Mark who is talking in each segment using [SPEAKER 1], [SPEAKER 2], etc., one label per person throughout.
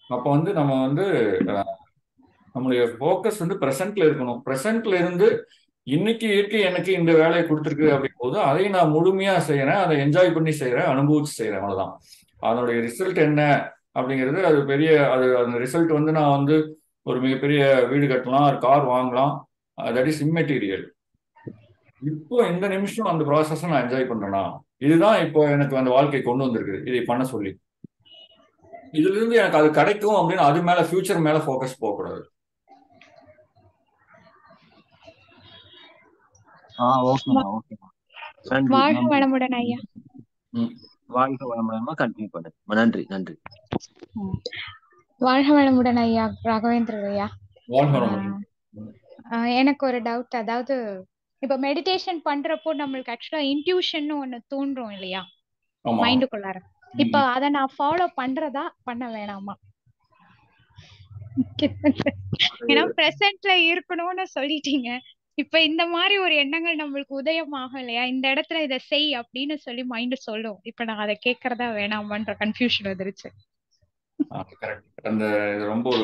[SPEAKER 1] அப்போ வந்து நம்ம வந்து அஹ், நம்மளுடைய ஃபோக்கஸ் வந்து ப்ரெசென்ட்ல இருக்கணும் ப்ரெசென்ட்ல இருந்து இன்னைக்கு இயற்கை எனக்கு இந்த வேலையை கொடுத்துருக்கு அப்படிங்கும் போது அதை நான் முழுமையா செய்யறேன் அதை என்ஜாய் பண்ணி செய்யறேன் அனுபவிச்சு செய்யறேன் அவ்வளவுதான் அதனுடைய ரிசல்ட் என்ன அப்படிங்கிறது அது பெரிய அது அந்த ரிசல்ட் வந்து நான் வந்து ஒரு மிகப்பெரிய வீடு கட்டலாம் ஒரு கார் வாங்கலாம் தட் இஸ் இம்மெட்டீரியல் இப்போ இந்த நிமிஷம் அந்த ப்ராசஸை நான் என்ஜாய் பண்றேனா இதுதான் இப்போ எனக்கு அந்த வாழ்க்கை கொண்டு வந்திருக்கு இதை பண்ண சொல்லி இதுல இருந்து எனக்கு அது கிடைக்கும் அப்படின்னு அது மேல ஃபியூச்சர் மேல ஃபோக்கஸ் போகக்கூடாது
[SPEAKER 2] ஆ ஓகேண்ணா ஓகேண்ணா நன்றி
[SPEAKER 3] வாழ்க
[SPEAKER 2] நன்றி
[SPEAKER 3] வளமுடன் ஐயா
[SPEAKER 1] ம்.
[SPEAKER 2] வாழ்க வளமுடன்மா கண்டினியூ பண்ணுங்க நன்றி நன்றி
[SPEAKER 3] ம். வாழ்க வளமுடன் ஐயா ராகவேந்திரர் ஐயா
[SPEAKER 1] வாழ்க
[SPEAKER 3] ஆ,
[SPEAKER 1] வளமுடன்.
[SPEAKER 3] ஆ, எனக்கு ஒரு டவுட் அதாவது இப்ப மெடிடேஷன் பண்றப்போ நம்மளுக்கு ஆக்சுவலா இன்ட்யூஷன் ஒண்ணு தோன்றும் இல்லையா
[SPEAKER 1] ஆமா
[SPEAKER 3] மைண்டுக்குள்ளார
[SPEAKER 1] ம்,
[SPEAKER 3] இப்ப
[SPEAKER 1] ம்.
[SPEAKER 3] அத நான் ஃபாலோ பண்றதா பண்ண வேணாமா ஏன்னா பிரசன்ட்ல இருக்கணும்னு சொல்லிட்டீங்க இப்ப இந்த மாதிரி ஒரு எண்ணங்கள் நம்மளுக்கு உதயமாகும் இல்லையா இந்த இடத்துல இதை செய் அப்படின்னு சொல்லி மைண்ட் சொல்லும் இப்ப நான் அதை கேட்கறதா வேணாமான்ற கன்ஃபியூஷன் வந்துருச்சு
[SPEAKER 1] கரெக்ட் அந்த இது ரொம்ப ஒரு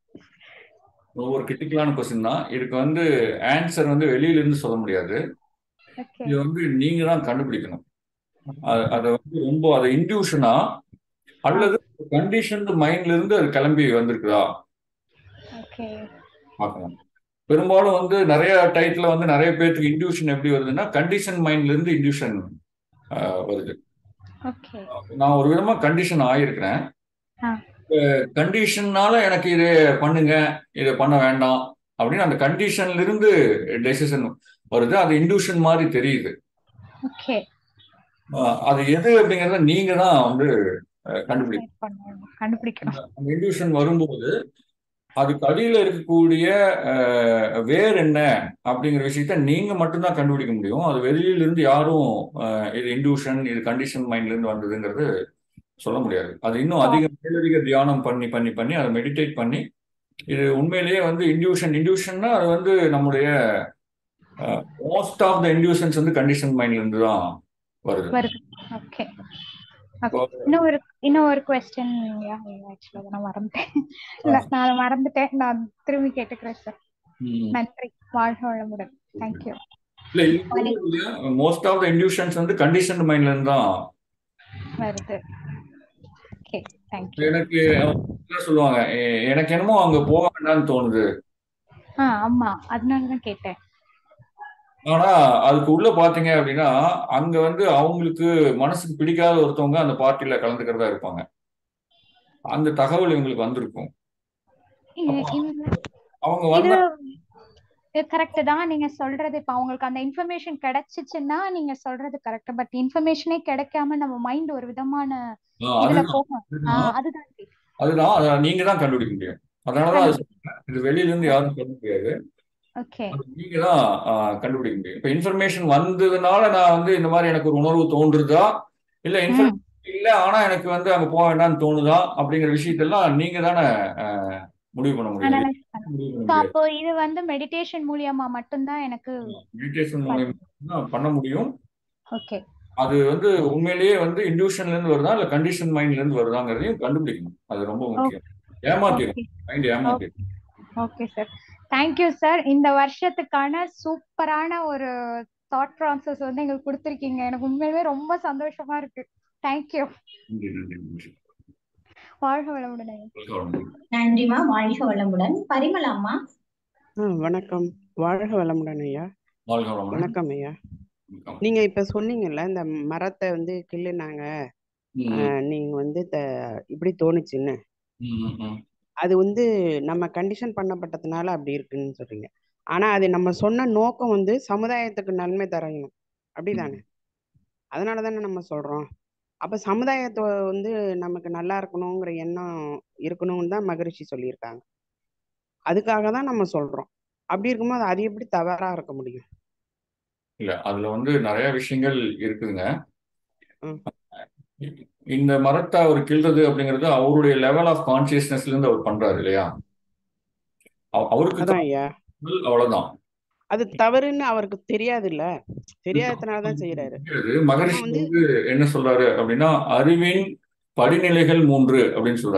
[SPEAKER 1] ஒரு கிரிட்டிக்கலான கொஸ்டின் தான் இதுக்கு வந்து ஆன்சர் வந்து வெளியில இருந்து சொல்ல முடியாது
[SPEAKER 3] ஓகே
[SPEAKER 1] இது வந்து நீங்க தான் கண்டுபிடிக்கணும் அ- அதை வந்து ரொம்ப அதை இன்ட்யூஷனா அல்லது கண்டிஷன்டு மைண்ட்ல இருந்து அது கிளம்பி வந்திருக்குதா
[SPEAKER 3] ஓகே
[SPEAKER 1] பார்க்கணும் பெரும்பாலும் வந்து நிறைய டைட்டில் வந்து நிறைய பேருக்கு இன்ட்யூஷன் எப்படி வருதுன்னா கண்டிஷன் மைண்ட்ல இருந்து இன்ட்யூஷன் வருது
[SPEAKER 3] ஓகே
[SPEAKER 1] நான் ஒரு விதமா கண்டிஷன் ஆயிருக்கிறேன்
[SPEAKER 3] ஆ.
[SPEAKER 1] கண்டிஷன்னால எனக்கு இது பண்ணுங்க இதை பண்ண வேண்டாம் அப்படின்னு அந்த கண்டிஷன்ல இருந்து டெசிஷன் வருது அது இன்ட்யூஷன் மாதிரி தெரியுது
[SPEAKER 3] ஓகே
[SPEAKER 1] அஹ் அது எது அப்படிங்கறத நீங்க தான் வந்து அஹ், கண்டுபிடிக்கணும்
[SPEAKER 3] பண்ணணும் கண்டுபிடிக்கணும்
[SPEAKER 1] அந்த இன்ட்யூஷன் வரும்போது அதுக்கு அடியில இருக்கக்கூடிய அஹ், வேர் என்ன அப்படிங்கிற விஷயத்த நீங்க மட்டும்தான் கண்டுபிடிக்க முடியும் அது வெளியில இருந்து யாரும் அஹ், இது இன்ட்யூஷன் இது கண்டிஷன் மைண்ட்ல இருந்து வந்ததுங்கிறது சொல்ல முடியாது அது இன்னும் அதிக மேலதிக தியானம் பண்ணி பண்ணி பண்ணி அதை மெடிடேட் பண்ணி இது உண்மையிலேயே வந்து இன்ட்யூஷன் இன்ட்யூஷன்னா அது வந்து நம்முடைய மோஸ்ட் ஆஃப் த இன்ட்யூஷன்ஸ் வந்து கண்டிஷன் மைண்ட்ல இருந்து தான் வருது
[SPEAKER 3] வருது ஓகே இன்னும் ஒரு இன்னும் ஒரு கொஸ்டின் ஆக்சுவலா நான் மறந்துட்டேன் இல்ல நான் மறந்துட்டேன் நான் திரும்பி கேட்டுக்கிறேன் சார்
[SPEAKER 1] ம்.
[SPEAKER 3] நன்றி வாழ்க வளமுடன் தேங்க்யூ
[SPEAKER 1] இல்ல மோஸ்ட் ஆஃப் த இன்ட்யூஷன்ஸ் வந்து கண்டிஷன் மைண்ட்ல இருந்து தான்
[SPEAKER 3] வருது ஓகே தேங்க்யூ
[SPEAKER 1] எனக்கு என்ன சொல்லுவாங்க எ- எனக்கு என்னமோ அங்க போக வேண்டாம்னு தோணுது
[SPEAKER 3] ஆ ஆமா அதனால தான் கேட்டேன்
[SPEAKER 1] ஆனா அதுக்கு உள்ள பாத்தீங்க அப்படின்னா அங்க வந்து அவங்களுக்கு மனசுக்கு பிடிக்காத ஒருத்தவங்க அந்த பார்ட்டியில கலந்துக்கிறதா இருப்பாங்க அந்த தகவல் இவங்களுக்கு வந்திருக்கும்
[SPEAKER 3] இ- இந்த
[SPEAKER 1] அவங்க
[SPEAKER 3] இது
[SPEAKER 1] வந்தா
[SPEAKER 3] கரெக்ட் தான் நீங்க சொல்றது இப்ப அவங்களுக்கு அந்த இன்ஃபர்மேஷன் கிடைச்சிச்சுன்னா நீங்க சொல்றது கரெக்ட் பட் இன்ஃபர்மேஷனே கிடைக்காம நம்ம மைண்ட் ஒரு விதமான
[SPEAKER 1] ஆ,
[SPEAKER 3] இதுல
[SPEAKER 1] அதுதான்
[SPEAKER 3] போகும் ஆ,
[SPEAKER 1] அதுதான்
[SPEAKER 3] அதுதான் கேட்டேன்.
[SPEAKER 1] அதுதான் அதை நீங்க தான் கண்டுபிடிக்க முடியும் அதனாலதான் அது சொல்றேன். இது வெளியில இருந்து யாரும் சொல்ல முடியாது
[SPEAKER 3] ஓகே
[SPEAKER 1] அது நீங்க தான் ஆ, கண்டுபிடிக்க முடியும் இப்ப இன்ஃபர்மேஷன் வந்ததுனால நான் வந்து இந்த மாதிரி எனக்கு ஒரு உணர்வு தோன்றுதா இல்ல
[SPEAKER 3] ம்
[SPEAKER 1] இன்ஃபர்மேஷன் இல்ல ஆனா எனக்கு வந்து அங்க போக வேண்டாம்னு தோணுதா அப்படிங்கிற விஷயத்தெல்லாம் நீங்க தானே ஆ, முடிவு பண்ண முடியும்
[SPEAKER 3] அனலைஸ் பண்ண
[SPEAKER 1] முடிவு பண்ண
[SPEAKER 3] So,
[SPEAKER 1] முடியாது
[SPEAKER 3] அப்போ இது வந்து மெடிடேஷன் மூலியமா மட்டும்தான் எனக்கு
[SPEAKER 1] மெடிடேஷன்
[SPEAKER 3] பண்ண
[SPEAKER 1] மூலியமா தான் பண்ண முடியும்
[SPEAKER 3] ஓகே
[SPEAKER 1] அது வந்து உண்மையிலேயே வந்து இன்ட்யூஷன்ல இருந்து வருதா இல்ல கண்டிஷன் மைண்ட்ல இருந்து வருதாங்கிறதையும் கண்டுபிடிக்கணும் அது ரொம்ப முக்கியம் ஏமாத்திடும்
[SPEAKER 3] ஓகே
[SPEAKER 1] மைண்ட் ஏமாத்திடும்
[SPEAKER 3] ஓகே சார் தேங்க்யூ சார் இந்த வருஷத்துக்கான சூப்பரான ஒரு தாட் ப்ராசஸ் வந்து எங்களுக்கு கொடுத்துருக்கீங்க எனக்கு உண்மையிலுமே ரொம்ப சந்தோஷமா இருக்கு தேங்க்யூ
[SPEAKER 1] நன்றி நன்றி நன்றி
[SPEAKER 3] வாழ்க வளமுடன் ஐயா.
[SPEAKER 1] சொல்லுங்க.
[SPEAKER 4] நன்றிமா வாழ்க வளமுடன் பரிமளாம்மா
[SPEAKER 5] ஆ வணக்கம் வாழ்க வளமுடன் ஐயா
[SPEAKER 1] வாழ்க வளமுடன்
[SPEAKER 5] வணக்கம் ஐயா
[SPEAKER 1] வணக்கம்.
[SPEAKER 5] நீங்க இப்ப சொன்னீங்கல்ல இந்த மரத்தை வந்து கிள்ளுனாங்க
[SPEAKER 1] ம்,
[SPEAKER 5] ஆ, நீங்க வந்து த இப்படி தோணுச்சுன்னு
[SPEAKER 1] ம், ம், ம்.
[SPEAKER 5] அது வந்து நம்ம கண்டிஷன் பண்ணப்பட்டதுனால அப்படி இருக்குன்னு சொல்றீங்க ஆனா அது நம்ம சொன்ன நோக்கம் வந்து சமுதாயத்துக்கு நன்மை தரணும் அப்படிதானே அதனால தானே நம்ம சொல்றோம் அப்ப சமுதாயத்தை வந்து நமக்கு நல்லா இருக்கணுங்கிற எண்ணம் இருக்கணும்னு தான் மகரிஷி சொல்லியிருக்காங்க அதுக்காக தான் நம்ம சொல்றோம் அப்படி இருக்கும்போது அது எப்படி தவறா இருக்க முடியும்
[SPEAKER 1] இல்ல அதுல வந்து நிறைய விஷயங்கள் இருக்குதுங்க
[SPEAKER 5] ம்.
[SPEAKER 1] இந்த மரத்தை அவர் கிள்றது அப்படிங்கிறது அவருடைய லெவல் ஆஃப் கான்சியஸ்னஸ்ல இருந்து அவர் பண்றாரு இல்லையா அவ- அவருக்கு
[SPEAKER 5] அதான் ஐயா
[SPEAKER 1] தோணுதல் அவ்வளவுதான்
[SPEAKER 5] அது தவறுன்னு அவருக்கு தெரியாது இல்ல தெரியாததுனால தான் செய்யறாரு
[SPEAKER 1] இது மகரிஷி
[SPEAKER 5] வந்து-
[SPEAKER 1] வந்து என்ன சொல்றாரு அப்படின்னா அறிவின் படிநிலைகள் மூன்று அப்படின்னு சொல்றாரு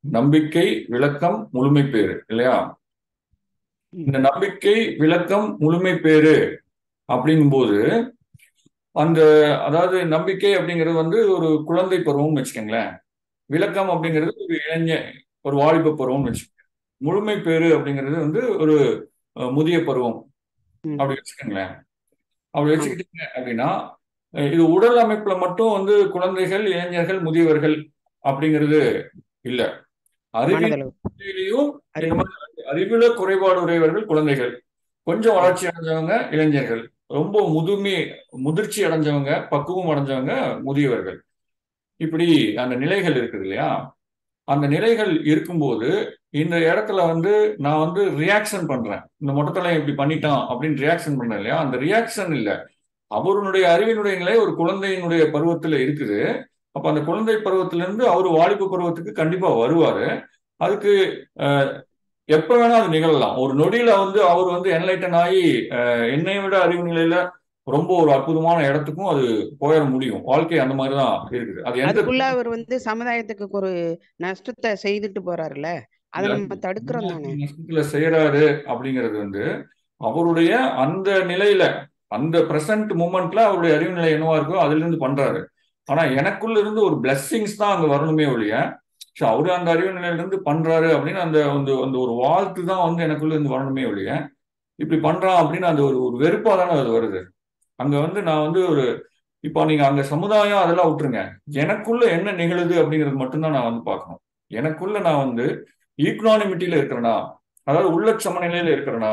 [SPEAKER 1] நம்பிக்கை விளக்கம் முழுமை பேறு இல்லையா இந்த நம்பிக்கை விளக்கம் முழுமை பேறு அப்படிங்கும்போது அந்த அதாவது நம்பிக்கை அப்படிங்கிறது வந்து ஒரு குழந்தை பருவம்னு வச்சுக்கோங்களேன் விளக்கம் அப்படிங்கிறது ஒரு இளைஞ ஒரு வாலிப பருவம்னு வச்சுக்கோங்க முழுமை பேறு அப்படிங்கிறது வந்து ஒரு அஹ், முதிய பருவம்
[SPEAKER 5] ம்.
[SPEAKER 1] அப்படி வச்சுக்கோங்களேன் அப்படி வச்சுக்கிட்டீங்க அப்படின்னா அஹ், இது உடல் அமைப்புல மட்டும் வந்து குழந்தைகள் இளைஞர்கள் முதியவர்கள் அப்படிங்கிறது இல்ல அறிவியல்
[SPEAKER 5] மனதளவு
[SPEAKER 1] நிலையிலையும் இந்த
[SPEAKER 5] அறிவு
[SPEAKER 1] மாதிரி அறிவுல குறைபாடு உடையவர்கள் குழந்தைகள் கொஞ்சம் வளர்ச்சி அடைஞ்சவங்க இளைஞர்கள் ரொம்ப முதுமை முதிர்ச்சி அடைஞ்சவங்க பக்குவம் அடைஞ்சவங்க முதியவர்கள் இப்படி அந்த நிலைகள் இருக்குது இல்லையா அந்த நிலைகள் இருக்கும்போது இந்த இடத்துல வந்து நான் வந்து ரியாக்ஷன் பண்றேன் இந்த மொட்டத்தலை இப்படி பண்ணிட்டான் அப்படின்னு ரியாக்ஷன் பண்றேன் இல்லையா அந்த ரியாக்ஷன் இல்ல அவருடைய அறிவினுடைய நிலை ஒரு குழந்தையினுடைய பருவத்துல இருக்குது அப்ப அந்த குழந்தை பருவத்திலிருந்து அவர் வாலிப பருவத்துக்கு கண்டிப்பா வருவாரு அதுக்கு அஹ், எப்ப வேணா அது நிகழலாம் ஒரு நொடியில வந்து அவர் வந்து என்லைட்டன் ஆகி அஹ், என்னை விட அறிவு நிலையில ரொம்ப ஒரு அற்புதமான இடத்துக்கும் அது போயிட முடியும் வாழ்க்கை அந்த மாதிரிதான் இருக்குது அது எந்த
[SPEAKER 5] அதுக்குள்ள அவர் வந்து சமுதாயத்துக்கு ஒரு நஷ்டத்தை செய்துட்டு போறாருல்ல அதை நம்ம தடுக்கிறோம் தானே
[SPEAKER 1] நஷ்டத்துல செய்யறாரு அப்படிங்கிறது வந்து அவருடைய அந்த நிலையில அந்த பிரசன்ட் மூமெண்ட்ல அவருடைய அறிவு நிலை என்னவா இருக்கோ அதுல இருந்து பண்றாரு ஆனா எனக்குள்ள இருந்து ஒரு பிளெஸ்ஸிங்ஸ் தான் அங்க வரணுமே ஒழிய ஸோ அவரு அந்த அறிவு நிலையில இருந்து பண்றாரு அப்படின்னு அந்த அந்த அந்த ஒரு வாழ்த்து தான் வந்து எனக்குள்ள இருந்து வரணுமே ஒழிய இப்படி பண்றான் அப்படின்னு அந்த ஒரு ஒரு வெறுப்பா தானே அது வருது அங்க வந்து நான் வந்து ஒரு இப்போ நீங்க அங்க சமுதாயம் அதெல்லாம் விட்டுருங்க எனக்குள்ள என்ன நிகழுது அப்படிங்கிறது மட்டும்தான் நான் வந்து பார்க்கணும் எனக்குள்ள நான் வந்து ஈக்குனானிமிட்டியில இருக்கிறனா அதாவது உள்ள சமநிலையில இருக்கிறனா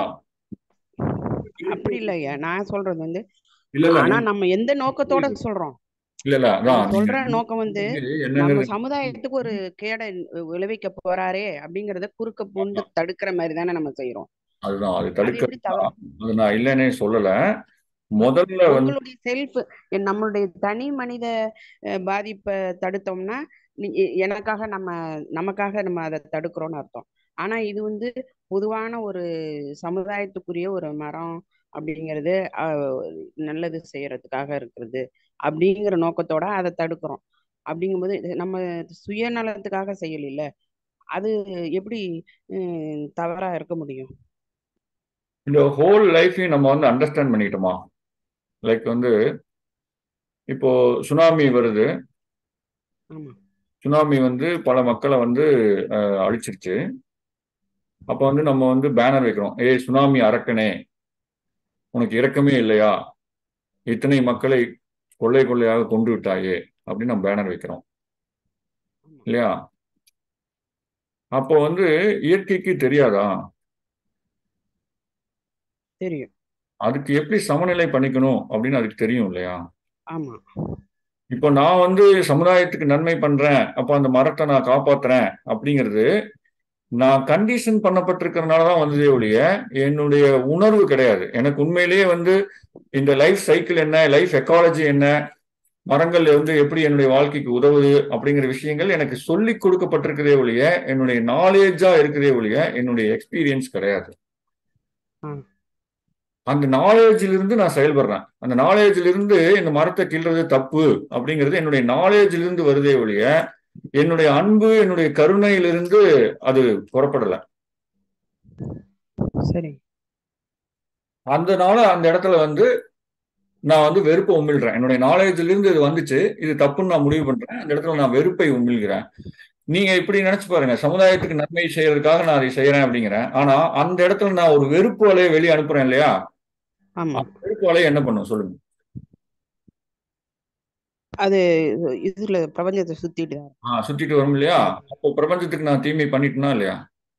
[SPEAKER 5] அப்படி இல்லையா நான் சொல்றது வந்து
[SPEAKER 1] இல்ல இல்ல
[SPEAKER 5] ஆனா
[SPEAKER 1] நீங்க-
[SPEAKER 5] நம்ம எந்த நோக்கத்தோட சொல்றோம்
[SPEAKER 1] இல்ல இல்ல
[SPEAKER 5] நம்ம
[SPEAKER 1] அதான்
[SPEAKER 5] சொல்ற
[SPEAKER 1] நீங்க
[SPEAKER 5] நோக்கம் வந்து நம்ம
[SPEAKER 1] என்னங்கிறது
[SPEAKER 5] சமுதாயத்துக்கு ஒரு கேடை விளைவிக்க போறாரே அப்படிங்கறத குறுக்க பூண்டு தடுக்கிற மாதிரி தானே நம்ம செய்யறோம்
[SPEAKER 1] அதுதான் அது
[SPEAKER 5] அது
[SPEAKER 1] தடுக்க
[SPEAKER 5] எப்படி தவறு
[SPEAKER 1] அது நான் இல்லைன்னே சொல்லல முதல்ல வந்து
[SPEAKER 5] உங்களுடைய செல்ஃப் நம்மளுடைய தனி மனித அஹ், பாதிப்பை தடுத்தோம்னா நீ- எ- எனக்காக நம்ம நமக்காக நம்ம அதை தடுக்கிறோம்னு அர்த்தம் ஆனா இது வந்து பொதுவான ஒரு சமுதாயத்துக்குரிய ஒரு மரம் அப்படிங்கிறது அஹ், நல்லது செய்யறதுக்காக இருக்கிறது அப்படிங்கிற நோக்கத்தோட அதை தடுக்கிறோம் அப்படிங்கும்போது இது நம்ம சுயநலத்துக்காக செய்யல அது எப்படி ஹம், தவறா இருக்க முடியும்
[SPEAKER 1] இந்த ஹோல் லைஃபையும் நம்ம வந்து அண்டர்ஸ்டாண்ட் பண்ணிக்கிட்டோமா லைக் வந்து இப்போ சுனாமி வருது
[SPEAKER 5] ஆமா
[SPEAKER 1] சுனாமி வந்து பல மக்களை வந்து அஹ், அழிச்சிருச்சு அப்ப வந்து நம்ம வந்து பேனர் வைக்கிறோம் ஏய் சுனாமி அரக்கனே உனக்கு இரக்கமே இல்லையா இத்தனை மக்களை கொள்ளை கொள்ளையாக கொண்டு விட்டாயே அப்படின்னு நம்ம பேனர் வைக்கிறோம்
[SPEAKER 5] ஆமா
[SPEAKER 1] இல்லையா அப்போ வந்து இயற்கைக்கு தெரியாதா
[SPEAKER 5] தெரியும்
[SPEAKER 1] அதுக்கு எப்படி சமநிலை பண்ணிக்கணும் அப்படின்னு அதுக்கு தெரியும் இல்லையா
[SPEAKER 5] ஆமா
[SPEAKER 1] இப்போ நான் வந்து சமுதாயத்துக்கு நன்மை பண்றேன் அப்போ அந்த மரத்தை நான் காப்பாத்துறேன் அப்படிங்கிறது நான் கண்டிஷன் பண்ணப்பட்டிருக்கிறதுனால தான் வந்ததே ஒழிய என்னுடைய உணர்வு கிடையாது எனக்கு உண்மையிலேயே வந்து இந்த லைஃப் சைக்கிள் என்ன லைஃப் எக்காலஜி என்ன மரங்கள் வந்து எப்படி என்னுடைய வாழ்க்கைக்கு உதவுது அப்படிங்கிற விஷயங்கள் எனக்கு சொல்லி கொடுக்கப்பட்டிருக்கிறதே ஒழிய என்னுடைய நாலேஜா இருக்கிறதே ஒழிய என்னுடைய எக்ஸ்பீரியன்ஸ் கிடையாது
[SPEAKER 5] ஆ.
[SPEAKER 1] அந்த நாலேஜிலிருந்து இருந்து நான் செயல்படுறேன் அந்த நாலேஜிலிருந்து இருந்து இந்த மரத்தை கிள்றது தப்பு அப்படிங்கிறது என்னுடைய நாலேஜிலிருந்து இருந்து வருதே ஒழிய என்னுடைய அன்பு என்னுடைய கருணையிலிருந்து அது புறப்படல
[SPEAKER 5] சரி
[SPEAKER 1] அதனால அந்த இடத்துல வந்து நான் வந்து வெறுப்பை உமிழ்றேன் என்னுடைய நாலேஜ்ல இருந்து இது வந்துச்சு இது தப்புன்னு நான் முடிவு பண்றேன் அந்த இடத்துல நான் வெறுப்பை உமிழ்கிறேன் நீங்க இப்படி நினைச்சு பாருங்க சமுதாயத்துக்கு நன்மை செய்யறதுக்காக நான் அதை செய்யறேன் அப்படிங்கிறேன் ஆனா அந்த இடத்துல நான் ஒரு வெறுப்பு அலையை வெளியே அனுப்புறேன் இல்லையா
[SPEAKER 5] ஆமா
[SPEAKER 1] அந்த வெறுப்பு அலையை என்ன பண்ணும் சொல்லுங்க
[SPEAKER 5] அது இதுல பிரபஞ்சத்தை சுத்திட்டு தான் இருக்கு.
[SPEAKER 1] ஆஹ் சுத்திட்டு வரும் இல்லையா அப்போ பிரபஞ்சத்துக்கு நான் தீமை பண்ணிட்டேனா இல்லையா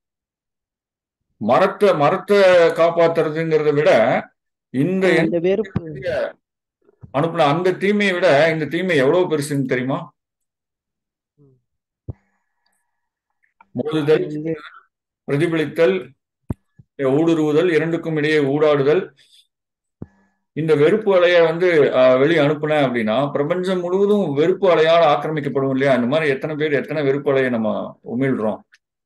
[SPEAKER 1] மரத்தை மரத்தை காப்பாத்துறதுங்கிறத விட இந்த
[SPEAKER 5] ஆஹ் இந்த வெறுப்பு
[SPEAKER 1] அனுப்புன அந்த தீமையை விட இந்த தீமை எவ்வளவு பெருசுன்னு தெரியுமா மோதுதல்
[SPEAKER 5] அது வந்து
[SPEAKER 1] பிரதிபலித்தல் ஊடுருவுதல் இரண்டுக்கும் இடையே ஊடாடுதல் இந்த வெறுப்பு அலைய வந்து ஆஹ், வெளியே அனுப்புனேன் அப்படின்னா பிரபஞ்சம் முழுவதும் வெறுப்பு அலையால் ஆக்கிரமிக்கப்படும் இல்லையா இந்த மாதிரி எத்தனை பேர் எத்தனை வெறுப்பு அலையை நம்ம உமிழ்றோம்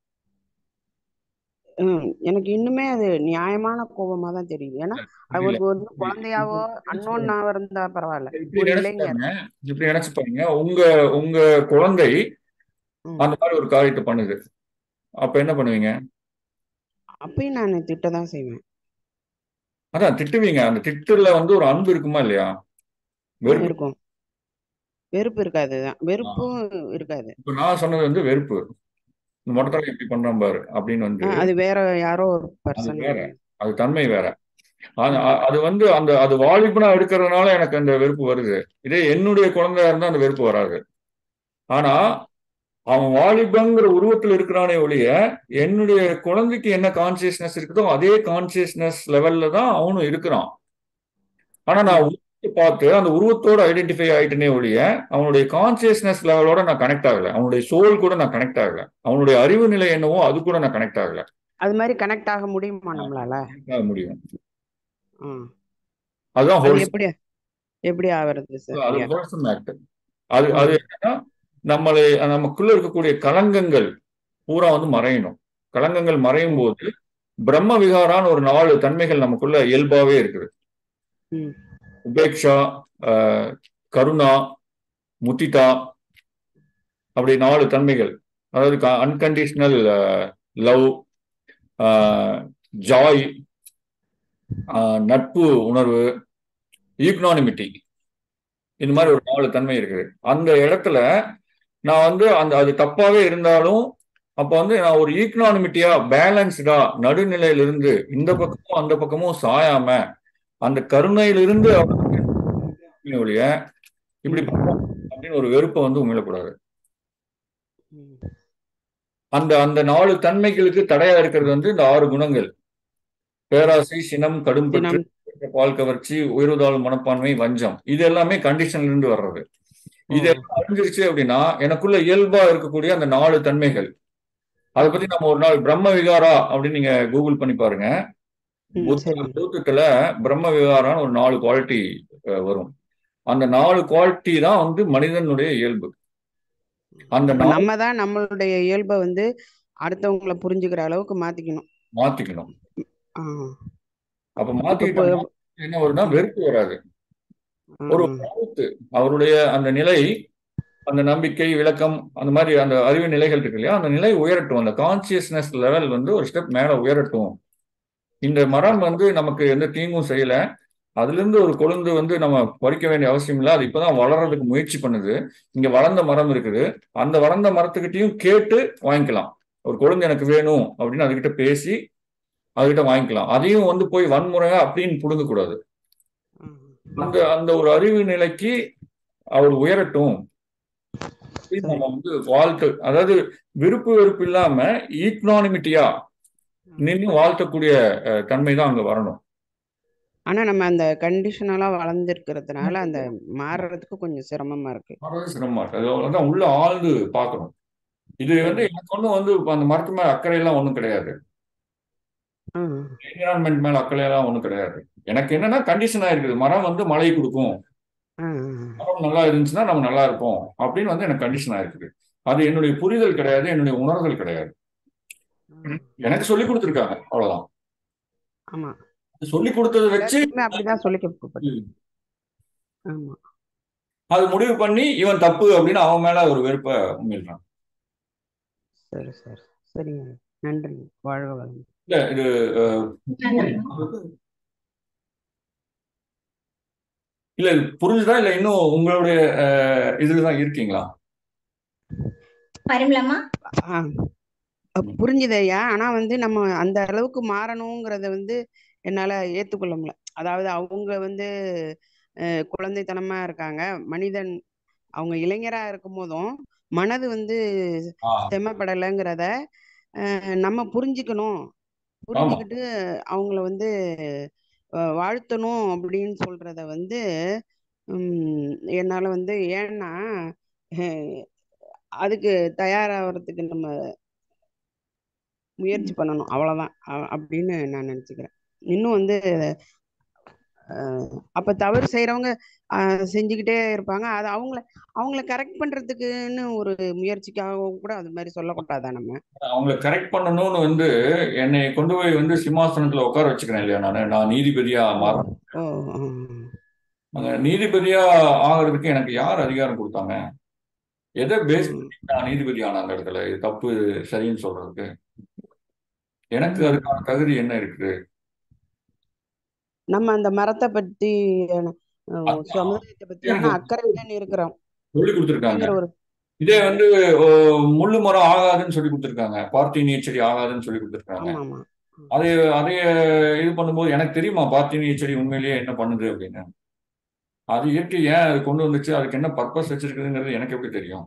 [SPEAKER 5] ஹம், எனக்கு இன்னுமே அது நியாயமான கோபமா தான் தெரியுது ஏன்னா அவருக்கு வந்து குழந்தையாவோ அன்னோன்னாவோ இருந்தா பரவாயில்ல
[SPEAKER 1] இப்படி
[SPEAKER 5] ஒரு
[SPEAKER 1] நினைச்சு
[SPEAKER 5] இளைஞர்
[SPEAKER 1] பாருங்க இப்படி நினைச்சு பாருங்க உங்க உங்க குழந்தை
[SPEAKER 5] ம்,
[SPEAKER 1] அந்த மாதிரி ஒரு காரியத்தை பண்ணுது அப்ப என்ன பண்ணுவீங்க
[SPEAKER 5] அப்பயும் நான் திட்ட தான் செய்வேன்
[SPEAKER 1] அதான் திட்டுவீங்க அந்த திட்டுல வந்து ஒரு அன்பு இருக்குமா இல்லையா
[SPEAKER 5] ஆ,
[SPEAKER 1] வெறுப்பு
[SPEAKER 5] இருக்கும் வெறுப்பு இருக்காது தான் வெறுப்பும் இருக்காது
[SPEAKER 1] இப்ப நான் சொன்னது வந்து வெறுப்பு இந்த மொட்டத்தலை இப்படி பண்றான் பாரு அப்படின்னு
[SPEAKER 5] ஆ,
[SPEAKER 1] வந்து
[SPEAKER 5] அது வேற யாரோ ஒரு
[SPEAKER 1] அது
[SPEAKER 5] பர்சன்
[SPEAKER 1] வேற அது தன்மை வேற அது அ- அது வந்து அந்த அது வாலிபனா எடுக்கிறதுனால எனக்கு அந்த வெறுப்பு வருது இதே என்னுடைய குழந்தையா இருந்தா அந்த வெறுப்பு வராது ஆனா அவன் வாலிபங்கிற உருவத்தில் இருக்கிறானே ஒழிய என்னுடைய குழந்தைக்கு என்ன கான்சியஸ்னஸ் இருக்குதோ அதே கான்சியஸ்னஸ் லெவல்ல தான் அவனும் இருக்கிறான் ஆனா நான் உருவத்தை பார்த்து அந்த உருவத்தோட ஐடென்டிஃபை ஆயிட்டனே ஒழிய அவனுடைய கான்சியஸ்னஸ் லெவலோட நான் கனெக்ட் ஆகல அவனுடைய சோல் கூட நான் கனெக்ட் ஆகல அவனுடைய அறிவு நிலை என்னவோ அது கூட நான் கனெக்ட் ஆகல
[SPEAKER 5] அது மாதிரி கனெக்ட் ஆக முடியுமா நம்மளால
[SPEAKER 1] connect ஆக முடியும்
[SPEAKER 5] ஆ.
[SPEAKER 1] அதுதான்
[SPEAKER 5] அது
[SPEAKER 1] ஹோல்ஸ்
[SPEAKER 5] எப்படி எப்படி ஆவறது சார்
[SPEAKER 1] அது ஹோல்சம் ஆக்ட் அது அது என்னன்னா நம்மளை நமக்குள்ள இருக்கக்கூடிய கலங்கங்கள் பூரா வந்து மறையணும் கலங்கங்கள் மறையும் போது பிரம்ம விகாரான்னு ஒரு நாலு தன்மைகள் நமக்குள்ள இயல்பாவே இருக்குது
[SPEAKER 5] ம்.
[SPEAKER 1] உபேக்ஷா ஆஹ், கருணா முத்திதா அப்படி நாலு தன்மைகள் அதாவது அன்கண்டிஷனல் லவ் ஜாய் நட்பு உணர்வு ஈக்னானிமிட்டி இந்த மாதிரி ஒரு நாலு தன்மை இருக்குது அந்த இடத்துல நான் வந்து அந்த அது தப்பாவே இருந்தாலும் அப்ப வந்து நான் ஒரு ஈக்னானிமிட்டியா பேலன்ஸ்டா நடுநிலையிலிருந்து இந்த பக்கமும் அந்த பக்கமும் சாயாம அந்த கருணையிலிருந்து அவனுக்கு ஒழிய இப்படி பண்ணணும் அப்படின்னு ஒரு வெறுப்பை வந்து உமிழக்கூடாது
[SPEAKER 5] ம்.
[SPEAKER 1] அந்த அந்த நாலு தன்மைகளுக்கு தடையா இருக்கிறது வந்து இந்த ஆறு குணங்கள் பேராசை சினம் கடும்பற்று
[SPEAKER 5] தினம்
[SPEAKER 1] பால் கவர்ச்சி உயர்வுதாள் மனப்பான்மை வஞ்சம் இது எல்லாமே கண்டிஷன்ல இருந்து வர்றது இது எல்லாம் அழிஞ்சிருச்சு அப்படின்னா எனக்குள்ள இயல்பா இருக்கக்கூடிய அந்த நாலு தன்மைகள் அதை பத்தி நம்ம ஒரு நாள் பிரம்ம விகாரா அப்படின்னு நீங்க கூகுள் பண்ணி பாருங்க
[SPEAKER 5] ம்,
[SPEAKER 1] புத்த
[SPEAKER 5] சரி
[SPEAKER 1] புத்தத்துல பிரம்ம விகாரான்னு ஒரு நாலு குவாலிட்டி வரும் அந்த நாலு குவாலிட்டி தான் வந்து மனிதனுடைய இயல்பு அந்த
[SPEAKER 5] அப்ப
[SPEAKER 1] நாலு
[SPEAKER 5] நம்ம தான் நம்மளுடைய இயல்பை வந்து அடுத்தவங்கள புரிஞ்சுக்கிற அளவுக்கு மாத்திக்கணும்
[SPEAKER 1] மாத்திக்கணும்
[SPEAKER 5] ஆ.
[SPEAKER 1] அப்ப
[SPEAKER 5] இப்ப
[SPEAKER 1] மாத்திக்கிட்டோம்னா என்ன வரும்னா வெறுப்பு வராது ஒரு
[SPEAKER 5] ஆ.
[SPEAKER 1] கருத்து அவருடைய அந்த நிலை அந்த நம்பிக்கை விளக்கம் அந்த மாதிரி அந்த அறிவு நிலைகள் இருக்கு இல்லையா அந்த நிலை உயரட்டும் அந்த கான்சியஸ்னஸ் லெவல் வந்து ஒரு ஸ்டெப் மேல உயரட்டும் இந்த மரம் வந்து நமக்கு எந்த தீங்கும் செய்யல அதுல இருந்து ஒரு கொழுந்து வந்து நம்ம பறிக்க வேண்டிய அவசியம் இல்லை அது இப்பதான் வளர்றதுக்கு முயற்சி பண்ணுது இங்க வளர்ந்த மரம் இருக்குது அந்த வளர்ந்த மரத்துக்கிட்டையும் கேட்டு வாங்கிக்கலாம் ஒரு கொழுந்து எனக்கு வேணும் அப்படின்னு அதுகிட்ட பேசி அதுகிட்ட வாங்கிக்கலாம் அதையும் வந்து போய் வன்முறையா அப்படின்னு புடுங்க கூடாது
[SPEAKER 5] ஆ.
[SPEAKER 1] அந்த அந்த ஒரு அறிவு நிலைக்கு அவர் உயரட்டும் அப்படின்னு நம்ம வந்து வாழ்க்கை அதாவது விருப்பு வெறுப்பு இல்லாம ஈக்னானிமிட்டியா நின்று வாழ்த்தக்கூடிய அஹ், தன்மை தான் அங்க வரணும்
[SPEAKER 5] ஆனா நம்ம அந்த கண்டிஷனலா வளர்ந்துருக்கிறதுனால அந்த மாறுறதுக்கு கொஞ்சம் சிரமமா இருக்கு
[SPEAKER 1] வர்றது சிரமமா இருக்கு அது அதான் உள்ள ஆழ்ந்து பார்க்கணும் இது வந்து எனக்கு ஒன்றும் வந்து அந்த மரத்து மேல அக்கறை எல்லாம் ஒன்றும் கிடையாது
[SPEAKER 5] ஆ.
[SPEAKER 1] என்விரான்மெண்ட் மேல அக்கறை எல்லாம் ஒன்றும் கிடையாது எனக்கு என்னன்னா கண்டிஷன் ஆயிருக்குது மரம் வந்து மழை கொடுக்கும்
[SPEAKER 5] ஆ.
[SPEAKER 1] மரம் நல்லா இருந்துச்சுன்னா நம்ம நல்லா இருப்போம் அப்படின்னு வந்து எனக்கு கண்டிஷன் ஆயிருக்குது அது என்னுடைய புரிதல் கிடையாது என்னுடைய உணர்தல் கிடையாது எனக்கு சொல்லி கொடுத்துருக்காங்க அவ்வளவுதான்
[SPEAKER 5] ஆமா
[SPEAKER 1] சொல்லி கொடுத்ததை வச்சு
[SPEAKER 5] எல்லாருக்குமே அப்படிதான் சொல்லி கொடுக்கப்பட்டு ஆமா
[SPEAKER 1] அது முடிவு பண்ணி இவன் தப்பு அப்படின்னு அவன் மேல ஒரு வெறுப்பை உமிழ்றான்
[SPEAKER 5] சரி சரி சரிங்க நன்றி வாழ்க வளம்
[SPEAKER 1] இல்ல இது அஹ், இல்ல இது புரிஞ்சுதா இல்ல இன்னும் உங்களுடைய அஹ், இதுலதான் இருக்கீங்களா
[SPEAKER 4] பரிமளமா
[SPEAKER 5] ஆ புரிஞ்சுது ஐயா ஆனா வந்து நம்ம அந்த அளவுக்கு மாறணுங்கிறத வந்து என்னால ஏத்துக்கொள்ள முடியல அதாவது அவங்க வந்து அஹ், குழந்தைத்தனமா இருக்காங்க மனிதன் அவங்க இளைஞரா இருக்கும் போதும் மனது வந்து
[SPEAKER 1] ஆ,
[SPEAKER 5] செம்மப்படலைங்கிறத அஹ், நம்ம புரிஞ்சுக்கணும் புரிஞ்சுக்கிட்டு அவங்கள வந்து அஹ், வாழ்த்தணும் அப்படின்னு சொல்றத வந்து உம், என்னால வந்து ஏன்னா அஹ், அதுக்கு தயாராகிறதுக்கு நம்ம முயற்சி பண்ணணும் அவ்வளவுதான் அ- அப்படின்னு நான் நினைச்சுக்கிறேன் இன்னும் வந்து அஹ், அப்ப தவறு செய்யறவங்க அஹ், செஞ்சுக்கிட்டே இருப்பாங்க அது அவங்கள அவங்கள கரெக்ட் பண்றதுக்குன்னு ஒரு முயற்சிக்காக கூட அது மாதிரி சொல்லக்கூடாதா நம்ம
[SPEAKER 1] அவங்கள கரெக்ட் பண்ணணும்னு வந்து என்னை கொண்டு போய் வந்து சிம்மாசனத்துல உட்கார வச்சுக்கிறேன் இல்லையா நானு நான் நீதிபதியா மாறேன்
[SPEAKER 5] ஓ ஆ.
[SPEAKER 1] அந்த நீதிபதியா ஆகிறதுக்கு எனக்கு யார் அதிகாரம் கொடுத்தாங்க எதை பேஸ்
[SPEAKER 5] ம்
[SPEAKER 1] பண்ணி நான் நீதிபதி ஆன அந்த இடத்துல இது தப்பு சரின்னு சொல்றதுக்கு எனக்கு
[SPEAKER 5] ம்
[SPEAKER 1] அதுக்கான தகுதி என்ன இருக்குது
[SPEAKER 5] நம்ம அந்த மரத்தை பத்தி அஹ்,
[SPEAKER 1] அதான்
[SPEAKER 5] சமுதாயத்தை பத்தியான
[SPEAKER 1] எனக்கு
[SPEAKER 5] அக்கறையுடன் இருக்கிறோம்
[SPEAKER 1] சொல்லி கொடுத்துருக்காங்க
[SPEAKER 5] அப்படிங்கிற ஒரு
[SPEAKER 1] இதே வந்து ஓ, முள்ளு மரம் ஆகாதுன்னு சொல்லி கொடுத்துருக்காங்க பார்த்தீனிய செடி ஆகாதுன்னு சொல்லி கொடுத்துருக்காங்க
[SPEAKER 5] ஆமா ஆமா
[SPEAKER 1] அதை அதை இது பண்ணும்போது எனக்கு தெரியுமா பார்த்தீனிய செடி உண்மையிலேயே என்ன பண்ணுது அப்படின்னு அது இயற்கை ஏன் அது கொண்டு வந்துச்சு அதுக்கு என்ன பர்பஸ் வச்சிருக்குதுங்கிறது எனக்கு எப்படி தெரியும்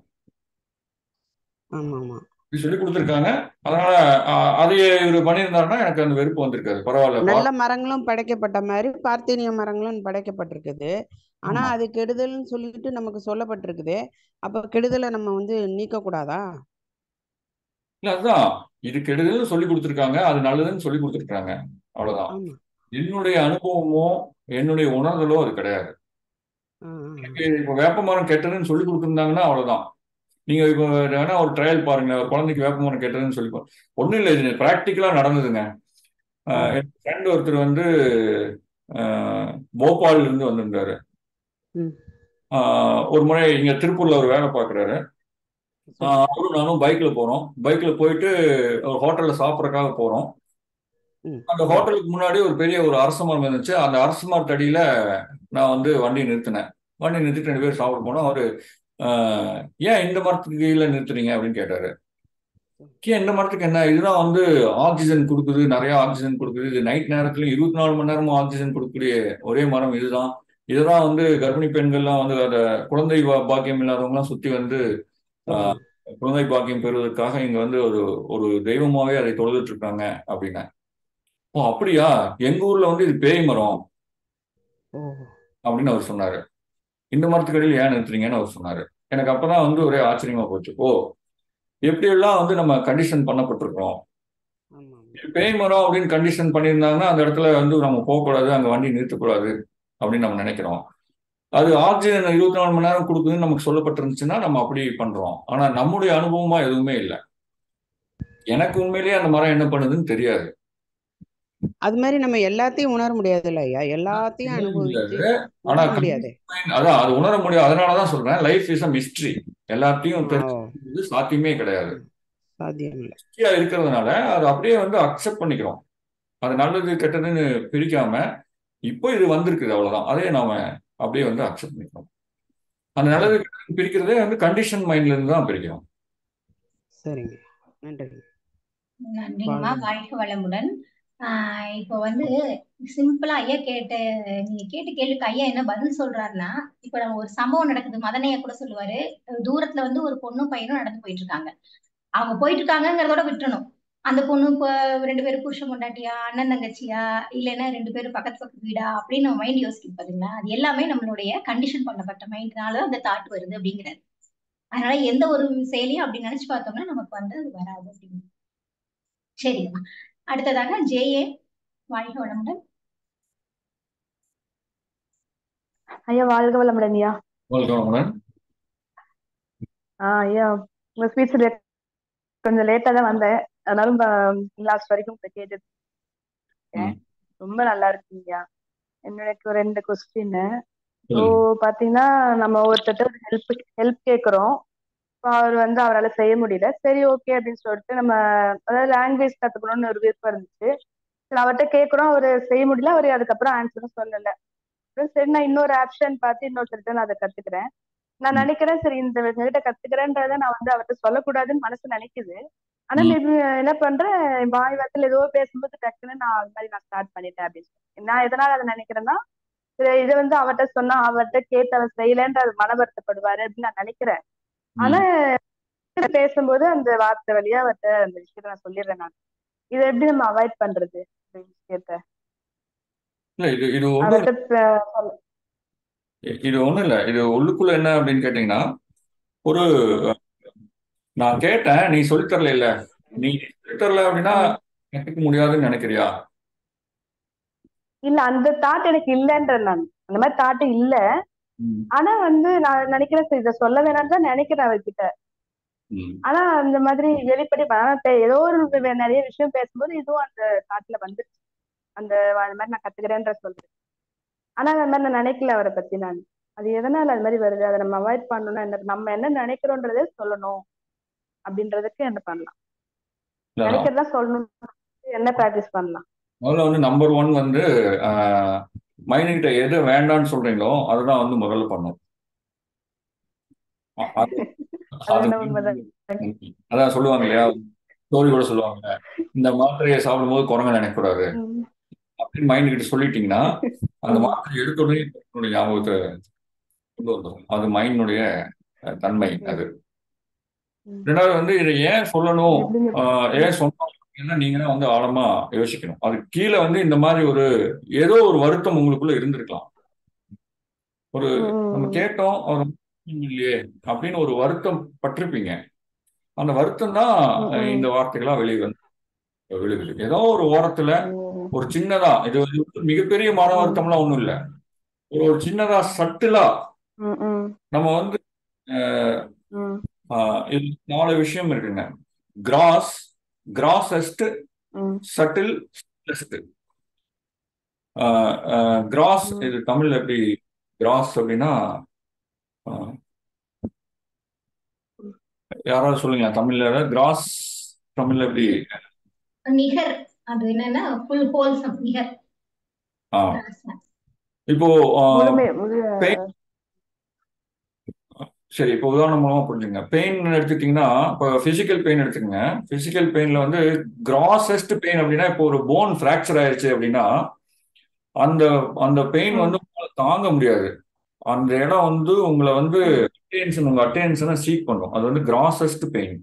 [SPEAKER 5] ஆமா ஆமா
[SPEAKER 1] இது சொல்லி கொடுத்துருக்காங்க அதனால அ- அதையே இவர் பண்ணியிருந்தாருன்னா எனக்கு அந்த வெறுப்பு வந்திருக்காது பரவாயில்ல
[SPEAKER 5] நல்ல
[SPEAKER 1] பா-
[SPEAKER 5] மரங்களும் படைக்கப்பட்ட மாதிரி பார்த்தீனிய மரங்களும் படைக்கப்பட்டிருக்குது ஆனா
[SPEAKER 1] ஆமா
[SPEAKER 5] அது கெடுதல்னு சொல்லிட்டு நமக்கு சொல்லப்பட்டிருக்குது அப்ப கெடுதலை நம்ம வந்து நீக்க கூடாதா
[SPEAKER 1] இல்ல அதுதான் இது கெடுதல்னு சொல்லி கொடுத்துருக்காங்க அது நல்லதுன்னு சொல்லி கொடுத்துருக்காங்க அவ்வளவுதான்
[SPEAKER 5] ஆமா
[SPEAKER 1] என்னுடைய அனுபவமோ என்னுடைய உணர்தலோ அது கிடையாது
[SPEAKER 5] ஆ, ஆ, ஆ.
[SPEAKER 1] எனக்கு இப்போ வேப்ப மரம் கெட்டதுன்னு சொல்லி கொடுத்துருந்தாங்கன்னா அவ்வளவுதான் நீங்க இப்போ வேணா ஒரு ட்ரையல் பாருங்க ஒரு குழந்தைக்கு வேப்ப மரம் கெட்டதுன்னு சொல்லி பா- ஒண்ணும் இல்லை இது ப்ராக்டிக்கலா நடந்ததுங்க
[SPEAKER 5] ஆ,
[SPEAKER 1] ஆஹ் என் ஃப்ரெண்ட் ஒருத்தர் வந்து ஆஹ் போபால்ல இருந்து வந்திருந்தாரு
[SPEAKER 5] ம்
[SPEAKER 1] ஆஹ் ஒரு முறை இங்க திருப்பூர்ல ஒரு வேலை பார்க்குறாரு
[SPEAKER 5] சரி
[SPEAKER 1] அவரும் நானும் பைக்ல போறோம் பைக்ல போயிட்டு ஒரு ஹோட்டல்ல சாப்பிட்றதுக்காக போறோம்
[SPEAKER 5] ம்
[SPEAKER 1] அந்த ஹோட்டலுக்கு முன்னாடி ஒரு பெரிய ஒரு அரச மரம் இருந்துச்சு அந்த அரச மரத்தடியில நான் வந்து வண்டி நிறுத்தினேன் வண்டி நிறுத்திட்டு ரெண்டு பேரும் சாப்பிட போனோம் அவரு ஆஹ், ஏன் இந்த மரத்துக்கு கீழே நிறுத்துறீங்க அப்படின்னு கேட்டாரு ஏன் இந்த மரத்துக்கு என்ன இதுதான் வந்து ஆக்சிஜன் கொடுக்குது நிறைய ஆக்சிஜன் கொடுக்குது இது நைட் நேரத்துலயும் இருபத்தி நாலு மணி நேரமும் ஆக்சிஜன் கொடுக்கக்கூடிய ஒரே மரம் இதுதான் இதுதான் வந்து கர்ப்பிணி பெண்கள்லாம் வந்து அந்த குழந்தை பா- பாக்கியம் இல்லாதவங்கலாம் சுத்தி வந்து ஆஹ்,
[SPEAKER 5] ம்
[SPEAKER 1] குழந்தை பாக்கியம் பெறுவதற்காக இங்க வந்து ஒரு ஒரு தெய்வமாவே அதை தொழுதுட்டு இருக்காங்க அப்படின்னா ஓ அப்படியா எங்க ஊர்ல வந்து இது பேய் மரம்
[SPEAKER 5] ஓ
[SPEAKER 1] அப்படின்னு அவர் சொன்னாரு இந்த மரத்துக்கடியில் ஏன் நிறுத்துறீங்கன்னு அவர் சொன்னாரு எனக்கு அப்பதான் வந்து ஒரே ஆச்சரியமா போச்சு ஓ எப்படியெல்லாம் வந்து நம்ம கண்டிஷன் பண்ணப்பட்டிருக்கோம்
[SPEAKER 5] ஆமா ஆமா
[SPEAKER 1] இது பேய் மரம் அப்படின்னு கண்டிஷன் பண்ணியிருந்தாங்கன்னா அந்த இடத்துல வந்து நம்ம போகக்கூடாது அங்க வண்டி நிறுத்தக்கூடாது அப்படின்னு நம்ம நினைக்கிறோம் அது ஆக்சிஜன் இருபத்தி நாலு மணி நேரம் கொடுக்குதுன்னு நமக்கு சொல்லப்பட்டிருந்துச்சுன்னா நம்ம அப்படி பண்றோம் ஆனா நம்முடைய அனுபவமா எதுவுமே இல்லை எனக்கு உண்மையிலேயே அந்த மரம் என்ன பண்ணுதுன்னு தெரியாது
[SPEAKER 5] அது மாதிரி நம்ம எல்லாத்தையும் உணர முடியாதுல்ல ஐயா எல்லாத்தையும்
[SPEAKER 1] உணர
[SPEAKER 5] அனுபவிச்சு
[SPEAKER 1] முடியாது ஆனா
[SPEAKER 5] உணர முடியாது
[SPEAKER 1] condition- அதான் அது உணர முடியாது அதனாலதான் சொல்றேன் லைஃப் இஸ் அ மிஸ்ட்ரி எல்லாத்தையும்
[SPEAKER 5] ஓ
[SPEAKER 1] தெரிஞ்சுக்கிறது சாத்தியமே கிடையாது
[SPEAKER 5] சாத்தியம் இல்லை
[SPEAKER 1] மிஸ்ட்ரியா இருக்கிறதுனால அது அப்படியே வந்து அக்செப்ட் பண்ணிக்கிறோம் அது நல்லது கெட்டதுன்னு பிரிக்காம இப்போ இது வந்திருக்குது அவ்வளவுதான் அதே நாம அப்படியே வந்து அக்செப்ட் பண்ணிக்கிறோம் அந்த நல்லது கெட்டது பிரிக்கிறதே வந்து கண்டிஷன் மைண்ட்ல இருந்து தான் பிரிக்கிறோம்
[SPEAKER 5] சரிங்க நன்றி
[SPEAKER 4] நன்றிங்கம்மா
[SPEAKER 5] வாழ்க
[SPEAKER 4] வாழ்க வளமுடன் ஆஹ் இப்போ வந்து சிம்பிளா ஐயா கேட்ட நீங்க கேட்ட கேள்விக்கு ஐயா என்ன பதில் சொல்றாருன்னா இப்போ நம்ம ஒரு சம்பவம் நடக்குது மதனையா கூட சொல்லுவாரு தூரத்துல வந்து ஒரு பொண்ணும் பையனும் நடந்து போயிட்டு இருக்காங்க அவங்க போயிட்டு இருக்காங்கங்கிறதோட விட்டுறணும் அந்த பொண்ணு இப்போ ரெண்டு பேரும் புருஷன் பொண்டாட்டியா அண்ணன் தங்கச்சியா இல்லைன்னா ரெண்டு பேரும் பக்கத்து பக்கத்து வீடா அப்படின்னு நம்ம மைண்ட் யோசிக்கும் பாத்தீங்களா அது எல்லாமே நம்மளுடைய கண்டிஷன் பண்ணப்பட்ட மைண்ட்னால அந்த தாட் வருது அப்படிங்கிறாரு அதனால எந்த ஒரு செயலியும் அப்படி நினைச்சு பார்த்தோம்னா நமக்கு வந்து அது வராது அப்படின்னு சரிங்கம்மா அடுத்ததாக ஜேஏ வாழ்க வளமுடன்
[SPEAKER 6] ஐயா வாழ்க வளமுடன் ஐயா
[SPEAKER 1] வணக்கம்
[SPEAKER 6] ஆ ஐயா உங்க ஸ்பீச் கொஞ்சம் லேட்டா தான் வந்தேன் அதனாலும் லாஸ்ட் வரைக்கும் இப்ப கேட்டுட்டு இருக்கேன்
[SPEAKER 1] ம்.
[SPEAKER 6] ரொம்ப நல்லா இருக்கீங்க எனக்கு ஒரு ரெண்டு கொஸ்டின் ஸோ
[SPEAKER 1] சொல்லுங்க
[SPEAKER 6] பாத்தீங்கன்னா நம்ம ஒருத்தர் ஹெல்ப் ஹெல்ப் கேக்குறோம் இப்போ அவர் வந்து அவரால் செய்ய முடியல சரி ஓகே அப்படின்னு சொல்லிட்டு நம்ம அதாவது லாங்குவேஜ் கத்துக்கணும்னு ஒரு விருப்பம் இருந்துச்சு சரி அவர்கிட்ட கேட்குறோம் அவர் செய்ய முடியல அவர் அதுக்கப்புறம் ஆன்சரும் சொல்லல அப்புறம் சரி நான் இன்னொரு ஆப்ஷன் பார்த்து இன்னொருத்தர்கிட்ட நான் அதை கத்துக்கிறேன் நான்
[SPEAKER 1] ம்.
[SPEAKER 6] நினைக்கிறேன் சரி இந்த கிட்ட கத்துக்கிறேன்றத நான் வந்து அவர்கிட்ட சொல்லக்கூடாதுன்னு மனசு நினைக்குது ஆனா
[SPEAKER 1] ம்.
[SPEAKER 6] maybe என்ன பண்றேன் வாய் வார்த்தையில ஏதோ பேசும்போது டக்குன்னு நான் அது மாதிரி நான் ஸ்டார்ட் பண்ணிட்டேன் அப்படின்னு சொல்லி நான் எதனால அதை நினைக்கிறேன்னா சரி இதை வந்து அவர்கிட்ட சொன்னா அவர்கிட்ட கேட்டு அவர் செய்யலன்ற அது மன வருத்தப்படுவாரு அப்படின்னு நான் நினைக்கிறேன் ஆனா
[SPEAKER 1] ம்.
[SPEAKER 6] பேசும்போது அந்த வார்த்தை வழியா அவர்கிட்ட அந்த விஷயத்த நான் சொல்லிடுறேன் நான் இதை எப்படி நம்ம அவாய்ட் பண்றது இந்த விஷயத்த
[SPEAKER 1] இல்ல இது இது ஒண்ணும்
[SPEAKER 6] அவர்கிட்ட ப- சொல்ல-
[SPEAKER 1] இது ஒண்ணும் இல்ல இது உள்ளுக்குள்ள என்ன அப்படின்னு கேட்டீங்கன்னா ஒரு நான் கேட்டேன் நீ சொல்லித் தரல இல்ல நீ சொல்லித் தரல அப்படின்னா
[SPEAKER 6] ம்.
[SPEAKER 1] கத்துக்க முடியாதுன்னு நினைக்கிறியா
[SPEAKER 6] இல்ல அந்த தாட் எனக்கு இல்லைன்ற நான் அந்த மாதிரி தாட் இல்ல
[SPEAKER 1] ம்.
[SPEAKER 6] ஆனா வந்து நான் நினைக்கிறேன் சரி இதை சொல்ல வேணாம்னு தான் நினைக்கிறேன் அவர்கிட்ட
[SPEAKER 1] ம்.
[SPEAKER 6] ஆனா அந்த மாதிரி வெளிப்படை ஆனா இப்ப ஏதோ ஒரு வே- நிறைய விஷயம் பேசும்போது இதுவும் அந்த தாட்ல வந்துருச்சு அந்த அந்த மாதிரி நான் கத்துக்கிறேன்ற சொல்றேன் ஆனா அந்த மாதிரி நான் நினைக்கல அவரை பத்தி நான் அது எதனால அது மாதிரி வருது அதை நம்ம அவாய்ட் பண்ணணும்னா என்ன நம்ம என்ன நினைக்கிறோன்றதே சொல்லணும் அப்படின்றதுக்கு என்ன பண்ணலாம்
[SPEAKER 1] இல்ல,
[SPEAKER 6] நினைக்கிறதா சொல்லணும் என்ன ப்ராக்டிஸ் பண்ணலாம்
[SPEAKER 1] முதல்ல வந்து நம்பர் ஒன் வந்து மைண்ட் கிட்ட எது வேண்டாம்னு சொல்றீங்களோ அதுதான் வந்து முதல்ல பண்ணும் அ- அது
[SPEAKER 6] அது
[SPEAKER 1] அது
[SPEAKER 6] என்ன உண்மைதான்
[SPEAKER 1] அதான் சொல்லுவாங்க இல்லையா ஸ்டோரி கூட சொல்லுவாங்க இந்த மாத்திரையை சாப்பிடும்போது குரங்க நினைக்கக்கூடாது
[SPEAKER 6] ம்,
[SPEAKER 1] அப்படின்னு மைண்ட் கிட்ட சொல்லிட்டீங்கன்னா அந்த
[SPEAKER 6] ம்,
[SPEAKER 1] மாத்திரை எடுத்த உடனே உங்களுடைய ஞாபகத்தை கொண்டு வந்துடும் அது மைண்டினுடைய தன்மை
[SPEAKER 6] ம்,
[SPEAKER 1] அது
[SPEAKER 6] ம்.
[SPEAKER 1] ரெண்டாவது வந்து இதை ஏன் சொல்லணும்
[SPEAKER 6] எப்படிங்க
[SPEAKER 1] ஆஹ் ஏன் சொன்னோம் அப்படின்னா நீங்க தான் வந்து ஆழமா யோசிக்கணும் அது கீழே வந்து இந்த மாதிரி ஒரு ஏதோ ஒரு வருத்தம் உங்களுக்குள்ள இருந்திருக்கலாம் ஒரு நம்ம
[SPEAKER 6] ம்,
[SPEAKER 1] கேட்டோம் அவர் இல்லையே அப்படின்னு ஒரு வருத்தம் பட்டிருப்பீங்க அந்த வருத்தம் தான்
[SPEAKER 6] ம்,
[SPEAKER 1] இந்த
[SPEAKER 6] ம்,
[SPEAKER 1] வார்த்தைகளா வெளியே வந்து விழுகுது ஏதோ ஒரு ஓரத்துல
[SPEAKER 6] ம்,
[SPEAKER 1] ஒரு சின்னதா இது வந்து மிகப்பெரிய மன
[SPEAKER 6] ம்,
[SPEAKER 1] வருத்தம்லாம் ஒண்ணும் இல்ல ஒரு ஒரு சின்னதா சட்டிலா
[SPEAKER 6] ம், ம்,
[SPEAKER 1] நம்ம வந்து அஹ்,
[SPEAKER 6] ம்,
[SPEAKER 1] ஆஹ், இது நாலு விஷயம் இருக்குங்க கிராஸ் கிராசஸ்ட்
[SPEAKER 6] ம்,
[SPEAKER 1] சட்டில் கிராஸ்
[SPEAKER 6] ம்.
[SPEAKER 1] இது தமிழ்ல எப்படி கிராஸ் அப்படின்னா ஆஹ், யாராவது சொல்லுங்க தமிழ்ல கிராஸ் தமிழ்ல எப்படி
[SPEAKER 4] நிகர் அது என்னன்னா ஃபுல் ஹோல்சம் நிகர்
[SPEAKER 1] ஆஹ், இப்போ ஆஹ்,
[SPEAKER 6] முழுமை முழு
[SPEAKER 1] பெயின் சரி இப்போ உதாரணம் மூலமா புரிஞ்சுங்க பெயின் எடுத்துக்கிட்டீங்கன்னா இப்போ பிசிக்கல் பெயின் எடுத்துக்கங்க பிசிக்கல் பெயின்ல வந்து கிராசஸ்ட் பெயின் அப்படின்னா இப்போ ஒரு போன் ஃப்ராக்சர் ஆயிருச்சு அப்படின்னா அந்த அந்த பெயின்
[SPEAKER 6] ம்,
[SPEAKER 1] வந்து உங்களால தாங்க முடியாது அந்த இடம் வந்து உங்களை வந்து
[SPEAKER 6] ம்,
[SPEAKER 1] அட்டென்ஷன் உங்க அட்டென்ஷனை சீக் பண்ணும் அது வந்து கிராசஸ்ட் பெயின்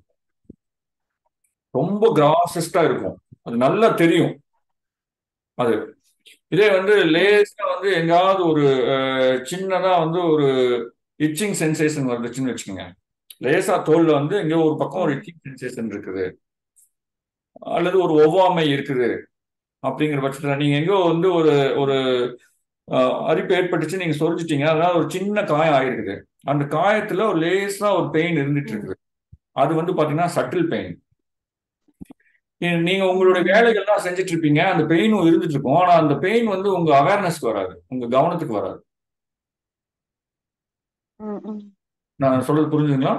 [SPEAKER 1] ரொம்ப கிராசஸ்டா இருக்கும் அது நல்லா தெரியும் அது இதே வந்து
[SPEAKER 6] ம்,
[SPEAKER 1] லேசா வந்து எங்காவது ஒரு அஹ், சின்னதா வந்து ஒரு இச்சிங் சென்சேஷன் வந்துச்சுன்னு வச்சுக்கோங்க லேசா தோல்ல வந்து எங்கேயோ ஒரு பக்கம் ஒரு
[SPEAKER 6] ம்,
[SPEAKER 1] இச்சிங் சென்சேஷன் இருக்குது அல்லது ஒரு ஒவ்வாமை இருக்குது அப்படிங்கிற பட்சத்துல நீங்க எங்கேயோ வந்து ஒரு ஒரு அஹ், அரிப்பு ஏற்பட்டுச்சு நீங்க சொரிஞ்சிட்டீங்க அதனால ஒரு சின்ன காயம் ஆயிருக்குது அந்த காயத்துல ஒரு லேசா ஒரு பெயின் இருந்துட்டு
[SPEAKER 6] ம்,
[SPEAKER 1] இருக்குது அது வந்து பாத்தீங்கன்னா சட்டில் பெயின் நீங்க உங்களுடைய வேலைகள்லாம் செஞ்சுட்டு இருப்பீங்க அந்த பெயினும் இருந்துட்டு இருக்கும் ஆனா அந்த பெயின் வந்து உங்க அவேர்னஸ்க்கு வராது உங்க கவனத்துக்கு வராது
[SPEAKER 6] ம், ம்.
[SPEAKER 1] நான் சொல்றது புரிஞ்சுங்களா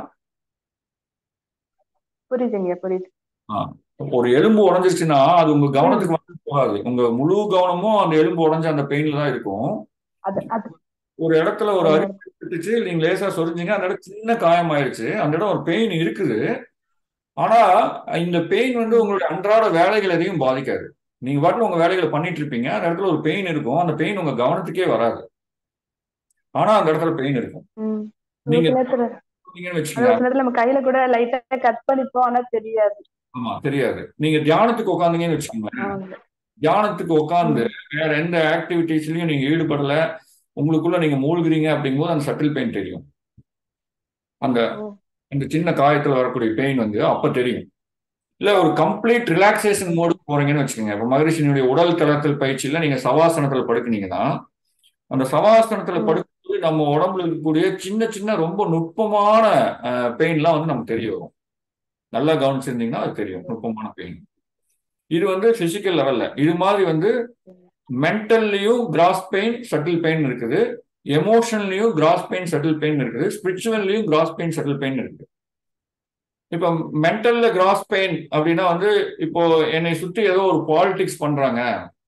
[SPEAKER 6] புரியுதுங்க புரியுது
[SPEAKER 1] ஆ. ஒரு எலும்பு உடைஞ்சிருச்சுன்னா அது உங்க
[SPEAKER 6] ம்,
[SPEAKER 1] கவனத்துக்கு வந்து போகாது உங்க முழு கவனமும் அந்த எலும்பு உடைஞ்ச அந்த பெயின்ல தான் இருக்கும்
[SPEAKER 6] அது அது
[SPEAKER 1] ஒரு இடத்துல ஒரு
[SPEAKER 6] உண்மை
[SPEAKER 1] அரிப்பு ஏற்பட்டுச்சு நீங்க லேசா சொரிஞ்சீங்க அந்த இடம் சின்ன காயம் ஆயிடுச்சு அந்த இடம் ஒரு பெயின் இருக்குது ஆனா இந்த பெயின் வந்து
[SPEAKER 6] ம்,
[SPEAKER 1] உங்களுடைய அன்றாட வேலைகள் எதையும் பாதிக்காது நீங்க பாட்டுல உங்க வேலைகளை பண்ணிட்டு இருப்பீங்க அந்த இடத்துல ஒரு பெயின் இருக்கும் அந்த பெயின் உங்க கவனத்துக்கே வராது ஆனா அந்த இடத்துல பெயின் இருக்கும்
[SPEAKER 6] ம். ஒரு
[SPEAKER 1] நீங்க
[SPEAKER 6] சில நேரத்துல
[SPEAKER 1] சொன்னீங்கன்னு
[SPEAKER 6] அது
[SPEAKER 1] வச்சுக்கோங்க
[SPEAKER 6] ஒரு சில நேரத்துல நம்ம கையில கூட லைட்டா கட் பண்ணிப்போம் ஆனா தெரியாது
[SPEAKER 1] ஆமா தெரியாது நீங்க தியானத்துக்கு உட்காந்தீங்கன்னு வச்சுக்கோங்களேன்
[SPEAKER 6] ஆமாங்க
[SPEAKER 1] தியானத்துக்கு உட்காந்து
[SPEAKER 6] ம்,
[SPEAKER 1] வேற எந்த ஆக்டிவிட்டிஸ்லயும் நீங்க ஈடுபடல உங்களுக்குள்ள நீங்க மூழ்குறீங்க அப்படிங்கும்போது அந்த சட்டில் பெயின் தெரியும் அந்த
[SPEAKER 6] ஓ
[SPEAKER 1] அந்த சின்ன காயத்துல வரக்கூடிய பெயின் வந்து அப்ப தெரியும் இல்ல ஒரு கம்ப்ளீட் ரிலாக்ஸேஷன் மோடுக்கு போறீங்கன்னு வச்சுக்கோங்க இப்ப மகரிஷினுடைய உடல் தளத்தில் பயிற்சியில நீங்க சவாசனத்துல படுக்குனீங்கன்னா அந்த சவாசனத்துல
[SPEAKER 6] ம்,
[SPEAKER 1] படுக்கும்போது நம்ம உடம்புல இருக்கக்கூடிய சின்ன சின்ன ரொம்ப நுட்பமான பெயின்லாம் வந்து நமக்கு தெரிய வரும் நல்லா கவனிச்சிருந்தீங்கன்னா அது தெரியும் நுட்பமான பெயின் இது வந்து பிசிக்கல் லெவல்ல இது மாதிரி வந்து மென்டல்லையும் கிராஸ் பெயின் சட்டில் பெயின் இருக்குது எமோஷன்லயும் கிராஸ் பெயின் சட்டில் பெயின் இருக்குது ஸ்பிரிச்சுவல்லையும் கிராஸ் பெயின் சட்டில் பெயின் இருக்குது இப்போ மென்டல்ல கிராஸ் பெயின் அப்படின்னா வந்து இப்போ என்னை சுத்தி ஏதோ ஒரு பாலிடிக்ஸ் பண்றாங்க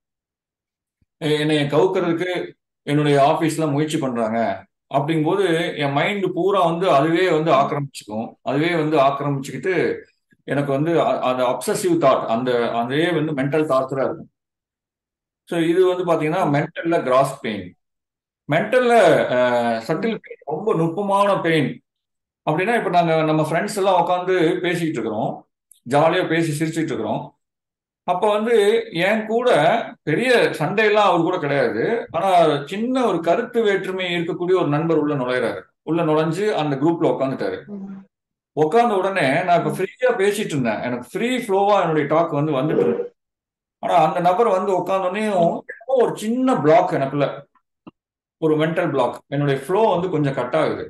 [SPEAKER 1] எ- என்னை கவுக்கிறதுக்கு என்னுடைய ஆபீஸ்ல முயற்சி பண்றாங்க அப்படிங்கும்போது என் மைண்ட் பூரா வந்து அதுவே வந்து ஆக்கிரமிச்சுக்கும் அதுவே வந்து ஆக்கிரமிச்சுக்கிட்டு எனக்கு வந்து அ- அந்த அப்சசிவ் தாட் அந்த அதே வந்து மென்டல் டார்ச்சரா இருக்கும் ஸோ இது வந்து பாத்தீங்கன்னா
[SPEAKER 6] ம்,
[SPEAKER 1] மென்டல்ல கிராஸ் பெயின் மென்டல்ல
[SPEAKER 6] ம்,
[SPEAKER 1] சட்டில் பெயின் ரொம்ப நுட்பமான பெயின் அப்படின்னா இப்போ நாங்க நம்ம ஃப்ரெண்ட்ஸ் எல்லாம் உட்காந்து பேசிக்கிட்டு இருக்கிறோம் ஜாலியா பேசி சிரிச்சிட்டு இருக்கிறோம் அப்ப வந்து என் கூட பெரிய சண்டையெல்லாம் அவர் கூட கிடையாது ஆனா சின்ன ஒரு கருத்து வேற்றுமை இருக்கக்கூடிய ஒரு நண்பர் உள்ள நுழையிறாரு உள்ள நுழைஞ்சு அந்த குரூப்ல உட்காந்துட்டாரு
[SPEAKER 6] ம்,
[SPEAKER 1] உட்கார்ந்த உடனே நான் இப்ப
[SPEAKER 6] ம்,
[SPEAKER 1] ஃப்ரீயா பேசிட்டு இருந்தேன் எனக்கு ஃப்ரீ ஃப்ளோவா என்னுடைய டாக் வந்து வந்துட்டு இருந்தது ஆனா அந்த நபர் வந்து உட்கார்ந்தோடனேயும்
[SPEAKER 6] ம்,
[SPEAKER 1] ஏதோ ஒரு சின்ன பிளாக் எனக்குள்ள ஒரு மென்டல் பிளாக் என்னுடைய ஃப்ளோ வந்து கொஞ்சம் கட் ஆகுது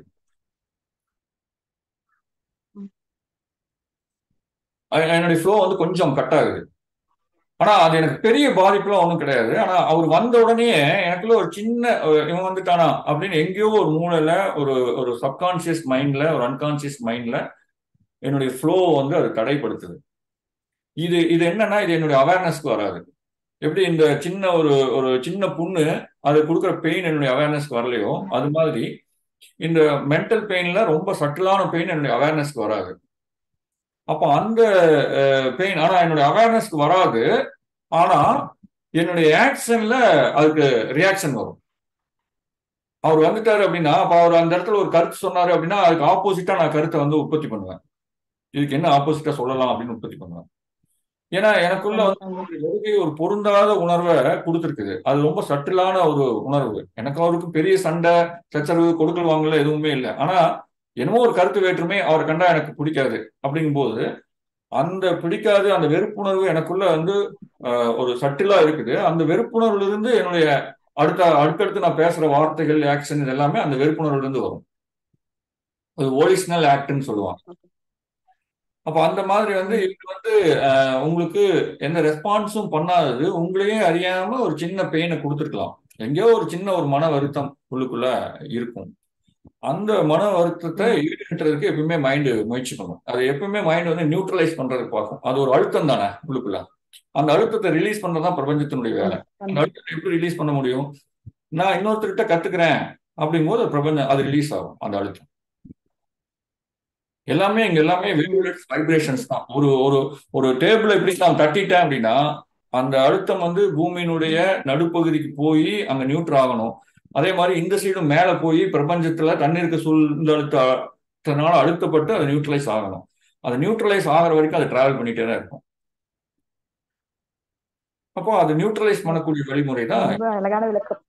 [SPEAKER 6] ம்,
[SPEAKER 1] அஹ் என்னுடைய ஃப்ளோ வந்து கொஞ்சம் கட் ஆகுது ஆனா அது எனக்கு பெரிய பாதிப்புலாம் ஒன்றும் கிடையாது ஆனா அவர் வந்த உடனே எனக்குள்ள ஒரு சின்ன அஹ், இவன் வந்துட்டானா அப்படின்னு எங்கேயோ ஒரு மூலையில ஒரு ஒரு சப்கான்சியஸ் மைண்ட்ல ஒரு அன்கான்சியஸ் மைண்ட்ல என்னுடைய ஃப்ளோ வந்து அது தடைப்படுத்துது இது இது என்னன்னா இது என்னுடைய அவேர்னஸ்க்கு வராது எப்படி இந்த சின்ன ஒரு ஒரு சின்ன புண்ணு அது கொடுக்குற பெயின் என்னுடைய அவேர்னஸ்க்கு வரலையோ அது மாதிரி இந்த மென்டல் பெயின்ல ரொம்ப சட்டிலான பெயின் என்னுடைய அவேர்னஸ்க்கு வராது அப்போ அந்த பெயின் ஆனா என்னுடைய அவேர்னஸ்க்கு வராது ஆனா என்னுடைய ஆக்ஷன்ல அதுக்கு ரியாக்ஷன் வரும் அவர் வந்துட்டாரு அப்படின்னா அப்ப அவர் அந்த இடத்துல ஒரு கருத்து சொன்னாரு அப்படின்னா அதுக்கு ஆப்போசிட்டா நான் கருத்தை வந்து உற்பத்தி பண்ணுவேன் இதுக்கு என்ன ஆப்போசிட்டா சொல்லலாம் அப்படின்னு உற்பத்தி பண்ணுவேன் ஏன்னா எனக்குள்ள வந்து ஒரு வருகை ஒரு பொருந்தாத உணர்வை கொடுத்துருக்குது அது ரொம்ப சட்டிலான ஒரு உணர்வு எனக்கு அவருக்கு பெரிய சண்டை சச்சரவு கொடுக்கல் வாங்கல எதுவுமே இல்லை ஆனா என்னமோ ஒரு கருத்து வேற்றுமை அவர் கண்டா எனக்கு பிடிக்காது அப்படிங்கும்போது அந்த பிடிக்காது அந்த வெறுப்புணர்வு எனக்குள்ள வந்து ஆஹ், ஒரு சட்டிலா இருக்குது அந்த வெறுப்புணர்வுல இருந்து என்னுடைய அடுத்த அடுத்தடுத்து நான் பேசுற வார்த்தைகள் ஆக்ஷன் இது எல்லாமே அந்த வெறுப்புணர்வுல இருந்து வரும் அது ஓலிஷனல் ஆக்ட்னு சொல்லுவாங்க அப்ப அந்த மாதிரி வந்து இது வந்து ஆஹ், உங்களுக்கு எந்த ரெஸ்பான்ஸும் பண்ணாதது உங்களையே அறியாம ஒரு சின்ன பெயினை கொடுத்துருக்கலாம் எங்கேயோ ஒரு சின்ன ஒரு மன வருத்தம் உள்ளுக்குள்ள இருக்கும் அந்த மன வருத்தத்தை ஈடுகட்டுறதுக்கு எப்பவுமே மைண்டு முயற்சி பண்ணும் அது எப்பவுமே மைண்ட் வந்து நியூட்ரலைஸ் பண்றதுக்கு பார்க்கும் அது ஒரு அழுத்தம் தானே உள்ளுக்குள்ள அந்த அழுத்தத்தை ரிலீஸ் பண்றதுதான் பிரபஞ்சத்தினுடைய வேலை அந்த அழுத்தத்தை எப்படி ரிலீஸ் பண்ண முடியும் நான் இன்னொருத்தர்கிட்ட கத்துக்கிறேன் அப்படிங்கும்போது அது பிரபஞ்சம் அது ரிலீஸ் ஆகும் அந்த அழுத்தம் எல்லாமே இங்க எல்லாமே வேவ்லெட்ஸ் வைப்ரேஷன்ஸ் தான் ஒரு ஒரு ஒரு டேபிள் எப்படி நான் தட்டிட்டேன் அப்படின்னா அந்த அழுத்தம் வந்து பூமியினுடைய நடுப்பகுதிக்கு போய் அங்க நியூட்ரு ஆகணும் அதே மாதிரி இந்த சைடும் மேல போய் பிரபஞ்சத்துல தண்ணீருக்கு சூழ்ந்த அழுத்தத்தினால அழுத்தப்பட்டு அது நியூட்ரலைஸ் ஆகணும் அது நியூட்ரலைஸ் ஆகிற வரைக்கும் அது டிராவல் பண்ணிட்டே தான் இருக்கும் அப்போ அது நியூட்ரலைஸ் பண்ணக்கூடிய வழிமுறை தான்
[SPEAKER 6] ரொம்ப அழகான விளக்கம்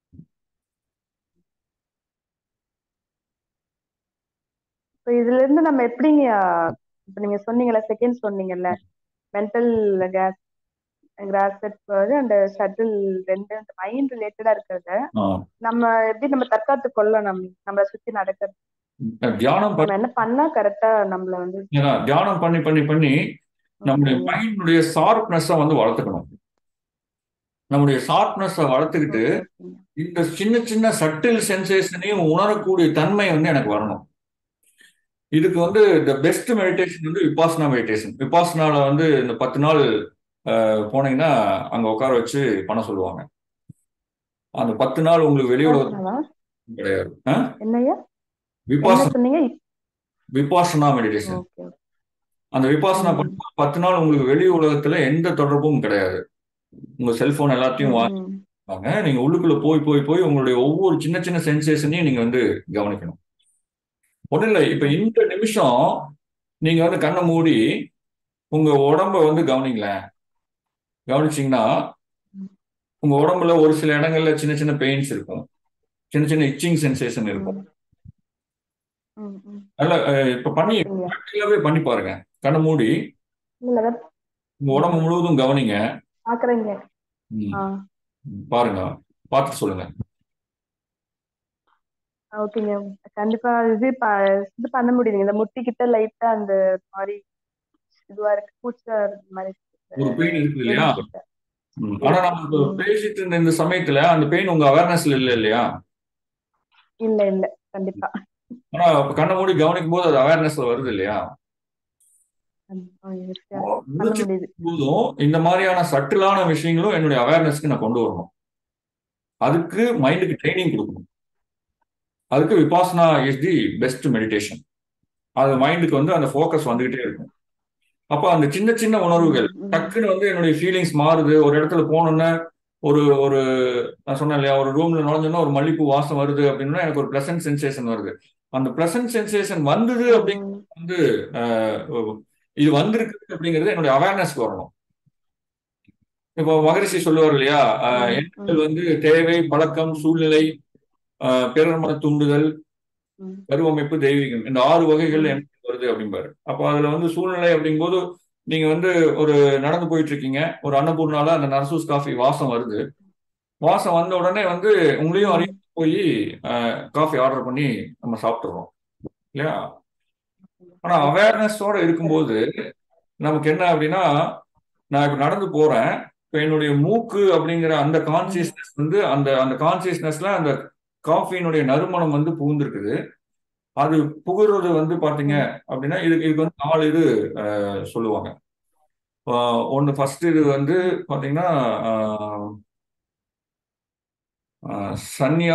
[SPEAKER 6] இப்போ இதுல இருந்து நம்ம எப்படிங்க இப்ப நீங்க சொன்னீங்கல்ல செகண்ட் சொன்னீங்கல்ல மென்டல் கேஸ் கிராசெட் அந்த ஷட்டில் ரெண்டு மைண்ட் ரிலேட்டடா இருக்கிறத
[SPEAKER 1] ஆஹ்,
[SPEAKER 6] நம்ம எப்படி நம்ம தற்காத்து கொள்ளணும் நம்மளை சுத்தி நடக்கிறது
[SPEAKER 1] தியானம்
[SPEAKER 6] நம்ம என்ன பண்ணா கரெக்டா நம்மள வந்து
[SPEAKER 1] ஏன்னா தியானம் பண்ணி பண்ணி பண்ணி நம்முடைய மைண்டுடைய ஷார்ப்னஸை வந்து வளர்த்துக்கணும் நம்முடைய ஷார்ப்னஸை வளர்த்துக்கிட்டு இந்த சின்ன சின்ன சட்டில் சென்சேஷனையும் உணரக்கூடிய தன்மை வந்து எனக்கு வரணும் இதுக்கு வந்து த பெஸ்ட் மெடிடேஷன் வந்து விபாசனா மெடிடேஷன் விபாசனால வந்து இந்த பத்து நாள் அஹ், போனீங்கன்னா அங்க உட்கார வச்சு பண்ண சொல்லுவாங்க அந்த பத்து நாள் உங்களுக்கு வெளி உலகத்துக்கு
[SPEAKER 6] விபாசனாவா?
[SPEAKER 1] கிடையாது ஆ?
[SPEAKER 6] என்னய்யா என்ன
[SPEAKER 1] விபாசனா
[SPEAKER 6] சொன்னீங்க
[SPEAKER 1] விபாசனா மெடிடேஷன்
[SPEAKER 6] ஓகே
[SPEAKER 1] அந்த விபாசனா
[SPEAKER 6] ம்.
[SPEAKER 1] பண்ணும்போது பத்து நாள் உங்களுக்கு வெளி உலகத்துல எந்த தொடர்பும் கிடையாது உங்க செல்போன் எல்லாத்தையும் வாங்கிப்பாங்க நீங்க உள்ளுக்குள்ள போய் போய் போய் உங்களுடைய ஒவ்வொரு சின்ன சின்ன சென்சேஷனையும் நீங்க வந்து கவனிக்கணும் ஒன்றும் இல்லை இப்ப இந்த நிமிஷம் நீங்க வந்து கண்ணை மூடி உங்க உடம்ப வந்து கவனிங்களேன் கவனிச்சீங்கன்னா உங்க உடம்புல ஒரு சில இடங்கள்ல சின்ன சின்ன பெயின்ஸ் இருக்கும் சின்ன சின்ன இச்சிங் சென்சேஷன் இருக்கும்
[SPEAKER 6] ம், ம்.
[SPEAKER 1] அதனால அஹ், இப்ப பண்ணி
[SPEAKER 6] சரிங்க.
[SPEAKER 1] practical-ஆவே பண்ணி பாருங்க கண்ணை மூடி
[SPEAKER 6] இல்ல அதான்
[SPEAKER 1] உங்க உடம்பு முழுவதும் கவனிங்க
[SPEAKER 6] பாக்குறேங்க
[SPEAKER 1] ம்,
[SPEAKER 6] ஆ
[SPEAKER 1] பாருங்க பார்த்துட்டு சொல்லுங்க
[SPEAKER 6] ஓகேங்க கண்டிப்பா இது ப- இது பண்ண முடியுதுங்க இந்த முட்டி கிட்ட லைட்டா அந்த மாதிரி இதுவா இருக்கு பூச்சா இருக்க மாதிரி இருக்கு.
[SPEAKER 1] ஒரு பெயின் இருக்குது இல்லையா
[SPEAKER 6] எலும்பு கிட்ட.
[SPEAKER 1] ம். ஆனா நம்ம இப்ப
[SPEAKER 6] ம்.
[SPEAKER 1] பேசிட்டு இருந்த இந்த சமயத்துல அந்த பெயின் உங்க அவேர்னஸ்ல இல்ல இல்லையா
[SPEAKER 6] இல்ல இல்ல கண்டிப்பா
[SPEAKER 1] ஆனா இப்ப கண்ணை மூடி கவனிக்கும் போது அது அவேர்னஸ்ல வருது இல்லையா
[SPEAKER 6] கண்டிப்பா yes, yeah. பண்ண
[SPEAKER 1] மூச்சு
[SPEAKER 6] முடியுது
[SPEAKER 1] போதும் இந்த மாதிரியான சட்டிலான விஷயங்களும் என்னுடைய அவேர்னஸ்க்கு நான் கொண்டு வரணும் அதுக்கு மைண்டுக்கு ட்ரைனிங் கொடுக்கணும் அதுக்கு Vipassana is the best meditation அது மைண்டுக்கு வந்து அந்த ஃபோக்கஸ் வந்துகிட்டே இருக்கும் அப்போ அந்த சின்ன சின்ன உணர்வுகள்
[SPEAKER 6] ம், ம்.
[SPEAKER 1] டக்குன்னு வந்து என்னுடைய ஃபீலிங்ஸ் மாறுது ஒரு இடத்துல போனோன்னே ஒரு ஒரு நான் சொன்னேன் இல்லையா ஒரு ரூம்ல நுழைஞ்சோன்னா ஒரு மல்லிப்பூ வாசம் வருது அப்படின்னா எனக்கு ஒரு பிளசன்ட் சென்சேஷன் வருது அந்த பிளசன்ட் சென்சேஷன் வந்தது அப்படிங்கிறது
[SPEAKER 6] ம்,
[SPEAKER 1] வந்து அஹ், இது வந்திருக்கு அப்படிங்கிறது என்னுடைய அவேர்னஸ்க்கு வரணும் இப்போ மகரிஷி சொல்லுவார் இல்லையா அஹ்,
[SPEAKER 6] ம்,
[SPEAKER 1] எண்ணங்கள்
[SPEAKER 6] ம்,
[SPEAKER 1] வந்து தேவை பழக்கம் சூழ்நிலை அஹ், பிறர் மன தூண்டுதல்
[SPEAKER 6] ம்.
[SPEAKER 1] கருவமைப்பு தெய்வீகம் இந்த ஆறு வகைகள்
[SPEAKER 6] ம்.
[SPEAKER 1] எனக்கு வருது அப்படிம்பாரு அப்போ அதுல வந்து சூழ்நிலை அப்படிங்கும்போது நீங்க வந்து ஒரு நடந்து போயிட்டு இருக்கீங்க ஒரு அன்னபூர்ணால அந்த நர்சூஸ் காஃபி வாசம் வருது வாசம் வந்த உடனே வந்து உங்களையும் அறிய போய் காஃபி ஆர்டர் பண்ணி நம்ம சாப்பிட்டுறோம் இல்லையா ஆனா அவேர்னஸோட இருக்கும்போது நமக்கு என்ன அப்படின்னா நான் இப்ப நடந்து போறேன் இப்ப என்னுடைய மூக்கு அப்படிங்கிற அந்த கான்சியஸ்னஸ் வந்து அந்த அந்த கான்சியஸ்னஸ்ல அந்த காஃபியினுடைய நறுமணம் வந்து புகுந்திருக்குது அது புகுறது வந்து பாத்தீங்க அப்படின்னா இதுக்கு இதுக்கு வந்து நாலு இது அஹ், சொல்லுவாங்க ஆஹ் ஒண்ணு ஃபர்ஸ்ட் இது வந்து பாத்தீங்கன்னா ஆஹ், ஆஹ், சன்யா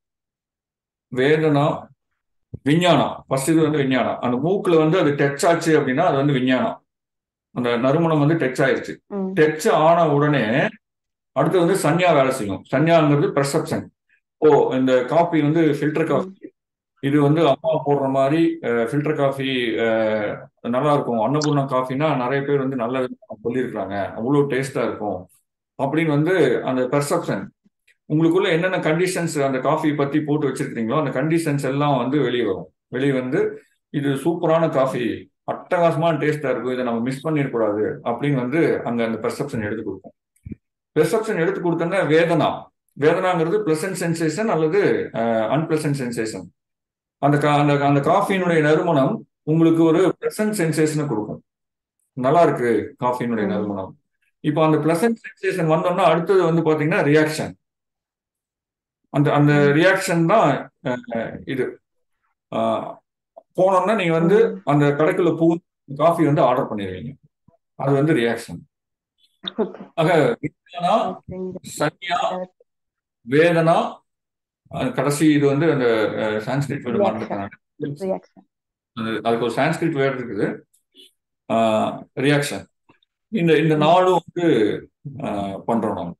[SPEAKER 1] வேதனா விஞ்ஞானம் ஃபர்ஸ்ட் இது வந்து விஞ்ஞானம் அந்த மூக்குல வந்து அது டச் ஆச்சு அப்படின்னா அது வந்து விஞ்ஞானம் அந்த நறுமணம் வந்து டச் ஆயிருச்சு
[SPEAKER 6] ம்
[SPEAKER 1] டச் ஆன உடனே அடுத்து வந்து சன்யா வேலை செய்யும் சன்யாங்கிறது பெர்செப்ஷன் ஓ இந்த காஃபி வந்து ஃபில்டர் காஃபி இது வந்து அம்மா போடுற மாதிரி ஃபில்டர் காஃபி நல்லா இருக்கும் அன்னபூர்ணா காஃபினா நிறைய பேர் வந்து நல்ல சொல்லியிருக்காங்க அவ்வளோ டேஸ்டா இருக்கும் அப்படின்னு வந்து அந்த பெர்செப்ஷன் உங்களுக்குள்ள என்னென்ன கண்டிஷன்ஸ் அந்த காஃபி பத்தி போட்டு வச்சிருக்கீங்களோ அந்த கண்டிஷன்ஸ் எல்லாம் வந்து வெளியே வரும் வெளியே வந்து இது சூப்பரான காஃபி அட்டகாசமான டேஸ்டா இருக்கும் இதை நம்ம மிஸ் பண்ணிடக்கூடாது அப்படின்னு வந்து அங்க அந்த பெர்செப்ஷன் எடுத்து கொடுக்கும் பெர்செப்ஷன் எடுத்து கொடுத்தோன்னா வேதனா வேதனாங்கிறது பிளசன்ட் சென்சேஷன் அல்லது அன்பிளசன்ட் சென்சேஷன் அந்த கா- அந்த அந்த காஃபியினுடைய நறுமணம் உங்களுக்கு ஒரு பிளசன்ட் சென்சேஷனை கொடுக்கும் நல்லா இருக்கு காஃபியினுடைய
[SPEAKER 6] ம்.
[SPEAKER 1] நறுமணம் இப்போ அந்த பிளசன்ட் சென்சேஷன் வந்தோம்னா அடுத்தது வந்து பாத்தீங்கன்னா ரியாக்ஷன் அந்த அந்த ரியாக்ஷன் தான் அஹ், இது அஹ், போனோம்னா நீங்க வந்து
[SPEAKER 6] ம்.
[SPEAKER 1] அந்த கடைக்குள்ள பூ காஃபி வந்து ஆர்டர் பண்ணிடுவீங்க அது வந்து ரியாக்ஷன்
[SPEAKER 6] ஓகே
[SPEAKER 1] ஆக விஞ்ஞானா
[SPEAKER 6] ஓகேங்க
[SPEAKER 1] சன்யா வேதனா அது கடைசி இது வந்து அந்த சான்ஸ்கிரிட் வேர்டு
[SPEAKER 6] ரியாக்ஷன்
[SPEAKER 1] மறந்துட்டாங்க
[SPEAKER 6] ரியாக்ஷன்
[SPEAKER 1] அது- அதுக்கு ஒரு சான்ஸ்கிரிட் வேர்டு இருக்குது ரியாக்ஷன் இந்த இந்த நாளும் வந்து ஆஹ், பண்றோம் நம்ம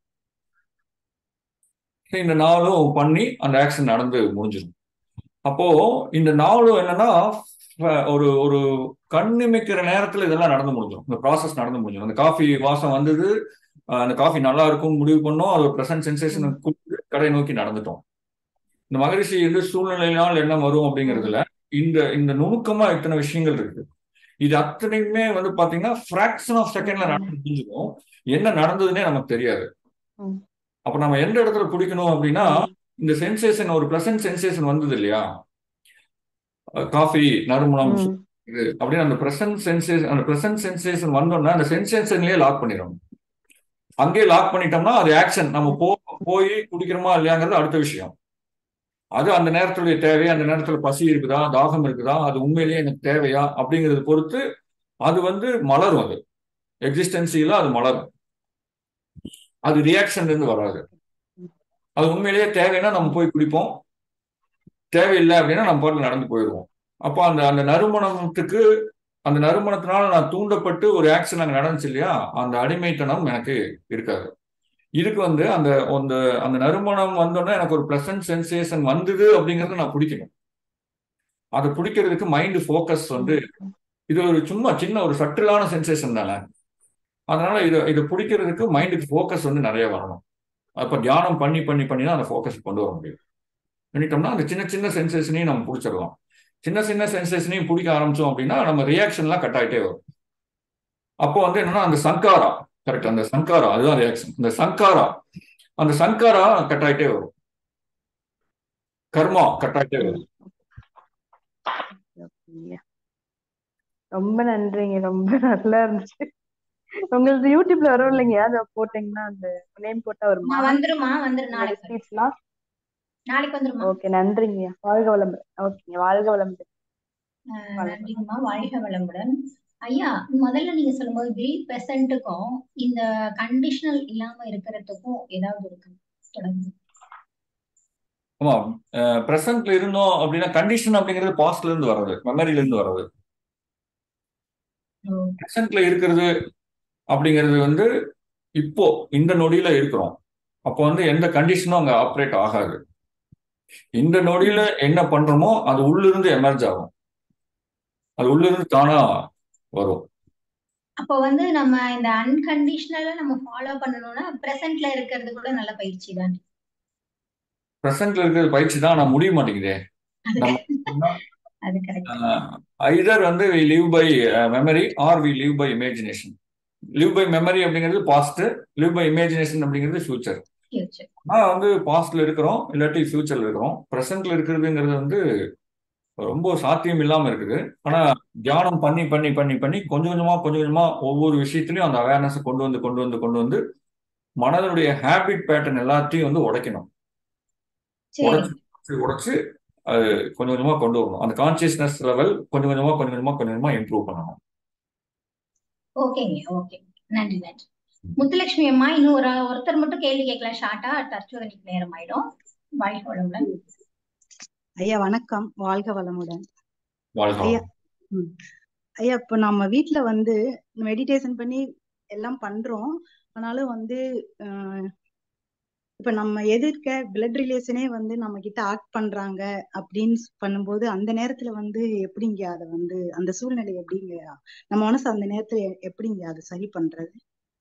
[SPEAKER 1] இந்த நாளும் பண்ணி அந்த ஆக்ஷன் நடந்து முடிஞ்சிடும் அப்போ இந்த நாளும் என்னன்னா ஃப- ஒரு ஒரு கண்ணிமைக்கிற நேரத்துல இதெல்லாம் நடந்து முடிஞ்சிடும் இந்த ப்ராசஸ் நடந்து முடிஞ்சிடும் அந்த காஃபி வாசம் வந்தது ஆஹ், அந்த காஃபி நல்லா இருக்கும் முடிவு பண்ணோம் அது ஒரு ப்ரெசன்ட் சென்சேஷன் கொடுத்து கடை நோக்கி நடந்துட்டோம் இந்த மகரிஷி வந்து சூழ்நிலையினால் என்ன வரும் அப்படிங்கிறதுல இந்த இந்த நுணுக்கமா இத்தனை விஷயங்கள் இருக்கு இது அத்தனையுமே வந்து பாத்தீங்கன்னா ஃபிராக்ஷன் ஆஃப் செகண்ட்ல நடந்து முடிஞ்சிடும் என்ன நடந்ததுன்னே நமக்கு தெரியாது
[SPEAKER 6] ம்.
[SPEAKER 1] அப்ப நம்ம எந்த இடத்துல பிடிக்கணும் அப்படின்னா இந்த சென்சேஷன் ஒரு ப்ளசன்ட் சென்சேஷன் வந்தது இல்லையா காஃபி நறுமணம்
[SPEAKER 6] ம்
[SPEAKER 1] இது அப்படின்னு அந்த ப்ரெசன்ட் சென்சேஷன் அந்த ப்ரெசன்ட் சென்சேஷன் வந்தோம்னா அந்த சென்சேஷன்லயே லாக் பண்ணிடணும் அங்கேயே லாக் பண்ணிட்டோம்னா அது ஆக்ஷன் நம்ம போ போய் குடிக்கிறோமா இல்லையாங்கிறது அடுத்த விஷயம் அது அந்த நேரத்துடைய தேவை அந்த நேரத்துல பசி இருக்குதா தாகம் இருக்குதா அது உண்மையிலேயே எனக்கு தேவையா அப்படிங்கறத பொறுத்து அது வந்து மலரும் அது எக்ஸிஸ்டன்சியில அது மலரும் அது ரியாக்ஷன்ல இருந்து வராது அது உண்மையிலேயே தேவைன்னா நம்ம போய் குடிப்போம் தேவையில்லை அப்படின்னா நம்ம பாட்டுல நடந்து போயிடுவோம் அப்போ அந்த அந்த நறுமணத்துக்கு அந்த நறுமணத்தினால நான் தூண்டப்பட்டு ஒரு ஆக்ஷன் அங்கே நடந்துச்சு இல்லையா அந்த அடிமைத்தனம் எனக்கு இருக்காது இதுக்கு வந்து அந்த அந்த அந்த நறுமணம் வந்தோடனே எனக்கு ஒரு ப்ளசன்ட் சென்சேஷன் வந்தது அப்படிங்கறத நான் பிடிக்கணும் அதை பிடிக்கிறதுக்கு மைண்ட் ஃபோக்கஸ் வந்து இது ஒரு சும்மா சின்ன ஒரு சட்டிலான சென்சேஷன் தானே அதனால இதை இதை பிடிக்கிறதுக்கு மைண்டுக்கு ஃபோக்கஸ் வந்து நிறைய வரணும் அப்போ தியானம் பண்ணி பண்ணி பண்ணி தான் அந்த ஃபோக்கஸ் கொண்டு வர முடியும் பண்ணிட்டோம்னா அந்த சின்ன சின்ன சென்சேஷனையும் நம்ம பிடிச்சிடலாம் சின்ன சின்ன சென்சேஷனையும் பிடிக்க ஆரம்பிச்சோம் அப்படின்னா நம்ம ரியாக்ஷன்லாம் கட் ஆகிட்டே வரும் அப்போ வந்து என்னன்னா அந்த சங்காரா கரெக்ட் அந்த சங்காரா அதுதான் ரியாக்ஷன் இந்த சங்காரா அந்த சங்காரா கட் ஆகிட்டே வரும் கர்மா கட் ஆகிட்டே வரும்
[SPEAKER 6] ஓகேங்க. ரொம்ப நன்றிங்க ரொம்ப நல்லா இருந்துச்சு உங்களுக்கு யூடியூப்ல வரும் இல்லைங்க அதை போட்டீங்கன்னா அந்த நேம் போட்டா வருமா
[SPEAKER 4] நான் வந்துருமா வந்துரு
[SPEAKER 6] உங்களோட
[SPEAKER 4] நாளைக்கு வந்துரும்.
[SPEAKER 6] ஸ்பீச்லாம்
[SPEAKER 4] நாளைக்கு வந்துருமா
[SPEAKER 6] ஓகே நன்றிங்க வாழ்க வளமுடன் ஓகேங்க வாழ்க வளமுடன்
[SPEAKER 4] அஹ் நன்றிங்கம்மா வாழ்க வளமுடன் ஐயா முதல்ல நீங்க சொல்லும்போது பி பெர்சன்ட்டுக்கும் இந்த கண்டிஷனல் இல்லாம இருக்கிறதுக்கும் ஏதாவது இருக்கு தொடர்ந்து
[SPEAKER 1] ஆமா ப்ரெசன்ட்ல இருந்தோம் அப்படின்னா கண்டிஷன் அப்படிங்கிறது பாஸ்ட்ல இருந்து வர்றது மெமரில இருந்து வர்றது
[SPEAKER 4] ஓ,
[SPEAKER 1] ப்ரெசன்ட்ல இருக்கிறது அப்படிங்கிறது வந்து இப்போ இந்த நொடியில இருக்கிறோம் அப்போ வந்து எந்த கண்டிஷனும் அங்க ஆப்ரேட் ஆகாது இந்த நொடியில என்ன பண்றோமோ அது உள்ளிருந்து எமர்ஜ் ஆகும் அது உள்ளிருந்து தானா வரும்
[SPEAKER 4] அப்போ வந்து நம்ம இந்த அன்கண்டிஷனலா நம்ம ஃபாலோ பண்ணணும்னா பிரசன்ட்ல இருக்கிறது கூட நல்ல பயிற்சி தான்
[SPEAKER 1] ப்ரெசன்ட்ல இருக்கிறது பயிற்சி தான் நான் முடிய மாட்டேங்குதே
[SPEAKER 4] அது
[SPEAKER 1] நம்ம
[SPEAKER 4] அது கரெக்ட்
[SPEAKER 1] ஐதர் வந்து we live by memory or we live by imagination live by memory அப்படிங்கிறது பாஸ்ட் லிவ் பை இமேஜினேஷன் அப்படிங்கிறது ஃபியூச்சர்
[SPEAKER 4] ஃபியூச்சர்
[SPEAKER 1] ஆனால் வந்து பாஸ்ட்ல இருக்கிறோம் இல்லாட்டி ஃபியூச்சர்ல இருக்கிறோம் ப்ரெசென்ட்ல இருக்கிறதுங்கிறது வந்து ரொம்ப சாத்தியம் இல்லாம இருக்குது ஆனா தியானம் பண்ணி பண்ணி பண்ணி பண்ணி கொஞ்சம் கொஞ்சமா கொஞ்சம் கொஞ்சமா ஒவ்வொரு விஷயத்திலையும் அந்த அவேர்னஸ் கொண்டு வந்து கொண்டு வந்து கொண்டு வந்து மனதனுடைய ஹேபிட் பேட்டர்ன் எல்லாத்தையும் வந்து உடைக்கணும்
[SPEAKER 4] சரி
[SPEAKER 1] உடைச்சு உடைச்சு அது கொஞ்சம் கொஞ்சமா கொண்டு வரணும் அந்த கான்சியஸ்னஸ் லெவல் கொஞ்சம் கொஞ்சமா கொஞ்சம் கொஞ்சமா கொஞ்சம் கொஞ்சமா இம்ப்ரூவ் பண்ணணும்
[SPEAKER 4] ஓகேங்க ஓகே நன்றி நன்றி முத்துலட்சுமி அம்மா இன்னும் ஒரு ஒருத்தர் மட்டும் கேள்வி கேட்கலாம் ஷார்ட்டா தற்சோதனைக்கு நேரம் ஆயிடும் வாழ்க்கை வளமுடன்
[SPEAKER 7] ஐயா வணக்கம் வாழ்க வளமுடன்
[SPEAKER 1] வாழ்க்கை
[SPEAKER 7] ஐயா ம். ஐயா இப்ப நம்ம வீட்ல வந்து மெடிடேஷன் பண்ணி எல்லாம் பண்றோம் ஆனாலும் வந்து அஹ், இப்ப நம்ம எதிர்க்க பிளட் ரிலேஷனே வந்து நம்ம கிட்ட ஆக்ட் பண்றாங்க அப்படின்னு பண்ணும்போது அந்த நேரத்துல வந்து எப்படிங்க அதை வந்து அந்த சூழ்நிலை எப்படிங்க நம்ம மனசு அந்த நேரத்துல எ- எப்படிங்க அதை சரி பண்றது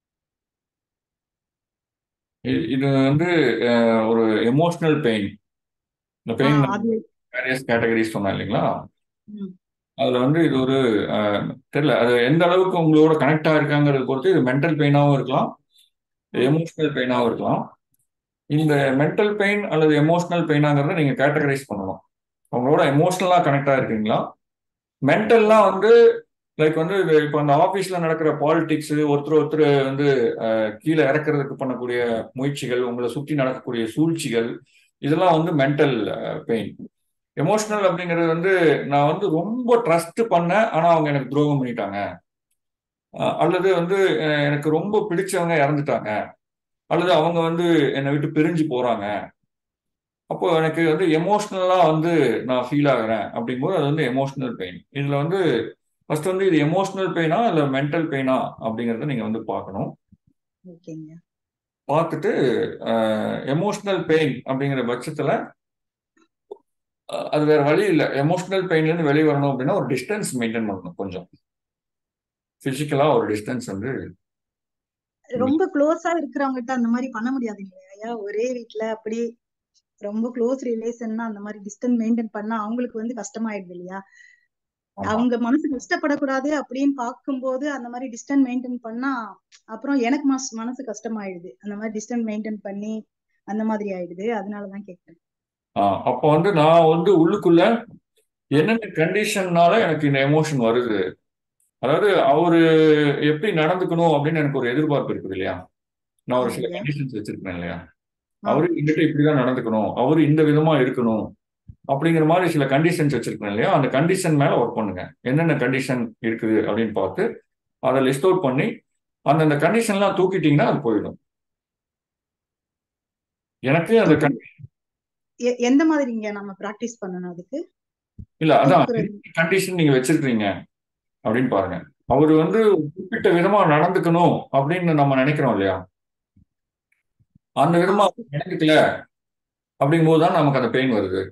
[SPEAKER 1] இ- இது வந்து அஹ், ஒரு எமோஷனல் பெயின் இந்த பெயின்
[SPEAKER 7] ஆஹ் அது
[SPEAKER 1] வேரியஸ் கேட்டகரிஸ் சொன்னேன் இல்லைங்களா
[SPEAKER 7] ம்,
[SPEAKER 1] அதுல வந்து இது ஒரு அஹ், தெரியல அது எந்த அளவுக்கு உங்களோட கனெக்ட் ஆயிருக்காங்கிறது பொறுத்து இது மென்டல் பெயினாகவும் இருக்கலாம்
[SPEAKER 7] ஆஹ்
[SPEAKER 1] எமோஷனல் பெயினாகவும் இருக்கலாம் இந்த மென்டல் பெயின் அல்லது எமோஷனல் பெயினாங்கிறத நீங்க கேட்டகரைஸ் பண்ணணும் உங்களோட எமோஷனலா கனெக்ட் ஆயிருக்கீங்களா மென்டல்லாம் வந்து லைக் வந்து இது இப்போ அந்த ஆஃபீஸ்ல நடக்கிற பாலிடிக்ஸ் ஒருத்தர் ஒருத்தர் வந்து அஹ், கீழே இறக்குறதுக்கு பண்ணக்கூடிய முயற்சிகள் உங்களை சுற்றி நடக்கக்கூடிய சூழ்ச்சிகள் இதெல்லாம் வந்து மென்டல் பெயின் எமோஷனல் அப்படிங்கிறது வந்து நான் வந்து ரொம்ப ட்ரஸ்ட் பண்ணேன் ஆனா அவங்க எனக்கு துரோகம் பண்ணிட்டாங்க அஹ், அல்லது வந்து அஹ், எனக்கு ரொம்ப பிடிச்சவங்க இறந்துட்டாங்க அல்லது அவங்க வந்து என்னை விட்டு பிரிஞ்சு போறாங்க அப்போ எனக்கு வந்து எமோஷ்னலா வந்து நான் ஃபீல் ஆகுறேன் அப்படிங்கும்போது அது வந்து எமோஷனல் பெயின் இதுல வந்து ஃபர்ஸ்ட் வந்து இது எமோஷனல் பெயினா இல்ல மென்டல் பெயினா அப்படிங்கறத நீங்க வந்து பார்க்கணும்
[SPEAKER 7] ஓகேங்க
[SPEAKER 1] பார்த்துட்டு எமோஷனல் பெயின் அப்படிங்கிற பட்சத்துல அஹ், அது வேற வழி இல்லை எமோஷனல் பெயின்ல இருந்து வெளியே வரணும் அப்படின்னா ஒரு டிஸ்டன்ஸ் மெயின்டைன் பண்ணணும் கொஞ்சம் பிசிக்கலா ஒரு டிஸ்டன்ஸ் வந்து
[SPEAKER 7] ரொம்ப க்ளோஸா இருக்கிறவங்ககிட்ட அந்த மாதிரி பண்ண முடியாதுங்க ஐயா ஒரே வீட்ல அப்படி ரொம்ப க்ளோஸ் ரிலேஷன்னா அந்த மாதிரி டிஸ்டன்ஸ் மெயின்டைன் பண்ணா அவங்களுக்கு வந்து கஷ்டமாயிடுது இல்லையா
[SPEAKER 1] ஆமா
[SPEAKER 7] அவங்க மனசு கஷ்டப்படக்கூடாது அப்படின்னு பார்க்கும்போது அந்த மாதிரி டிஸ்டன்ஸ் மெயின்டைன் பண்ணா அப்புறம் எனக்கு மனசு மனசு கஷ்டமாயிடுது அந்த மாதிரி டிஸ்டன்ஸ் மெயின்டைன் பண்ணி அந்த மாதிரி ஆயிடுது அதனாலதான் கேக்குறேன்
[SPEAKER 1] ஆஹ் அப்போ வந்து நான் வந்து உள்ளுக்குள்ள என்னென்ன கண்டிஷன்னால எனக்கு இந்த எமோஷன் வருது அதாவது அவரு எப்படி நடந்துக்கணும் அப்படின்னு எனக்கு ஒரு எதிர்பார்ப்பு இருக்குது இல்லையா நான் ஒரு சில
[SPEAKER 7] ஆமாங்க
[SPEAKER 1] கண்டிஷன்ஸ் வச்சிருப்பேன் இல்லையா
[SPEAKER 7] ஆ
[SPEAKER 1] அவரு என்கிட்ட இப்படிதான் நடந்துக்கணும் அவரு இந்த விதமா இருக்கணும் அப்படிங்கிற மாதிரி சில கண்டிஷன்ஸ் வச்சிருக்கேன் இல்லையா அந்த கண்டிஷன் மேல ஒர்க் பண்ணுங்க என்னென்ன கண்டிஷன் இருக்குது அப்படின்னு பார்த்து அதை லிஸ்ட் அவுட் பண்ணி அந்தந்த கண்டிஷன்லாம் தூக்கிட்டீங்கன்னா அது போயிடும் எனக்கு அந்த
[SPEAKER 7] தூக்கி
[SPEAKER 1] con-
[SPEAKER 7] எ- எந்த மாதிரிங்க நம்ம பிராக்டிஸ் பண்ணணும் அதுக்கு
[SPEAKER 1] இல்ல அதான்
[SPEAKER 7] தூக்குறது
[SPEAKER 1] கண்டிஷன் நீங்க வச்சிருக்கீங்க அப்படின்னு பாருங்க அவர் வந்து ஒரு குறிப்பிட்ட விதமா நடந்துக்கணும் அப்படின்னு நம்ம நினைக்கிறோம் இல்லையா அந்த
[SPEAKER 7] ஆ
[SPEAKER 1] விதமா அவர் நடந்துக்கல அப்படிங்கும்போது தான் நமக்கு அந்த பெயின் வருது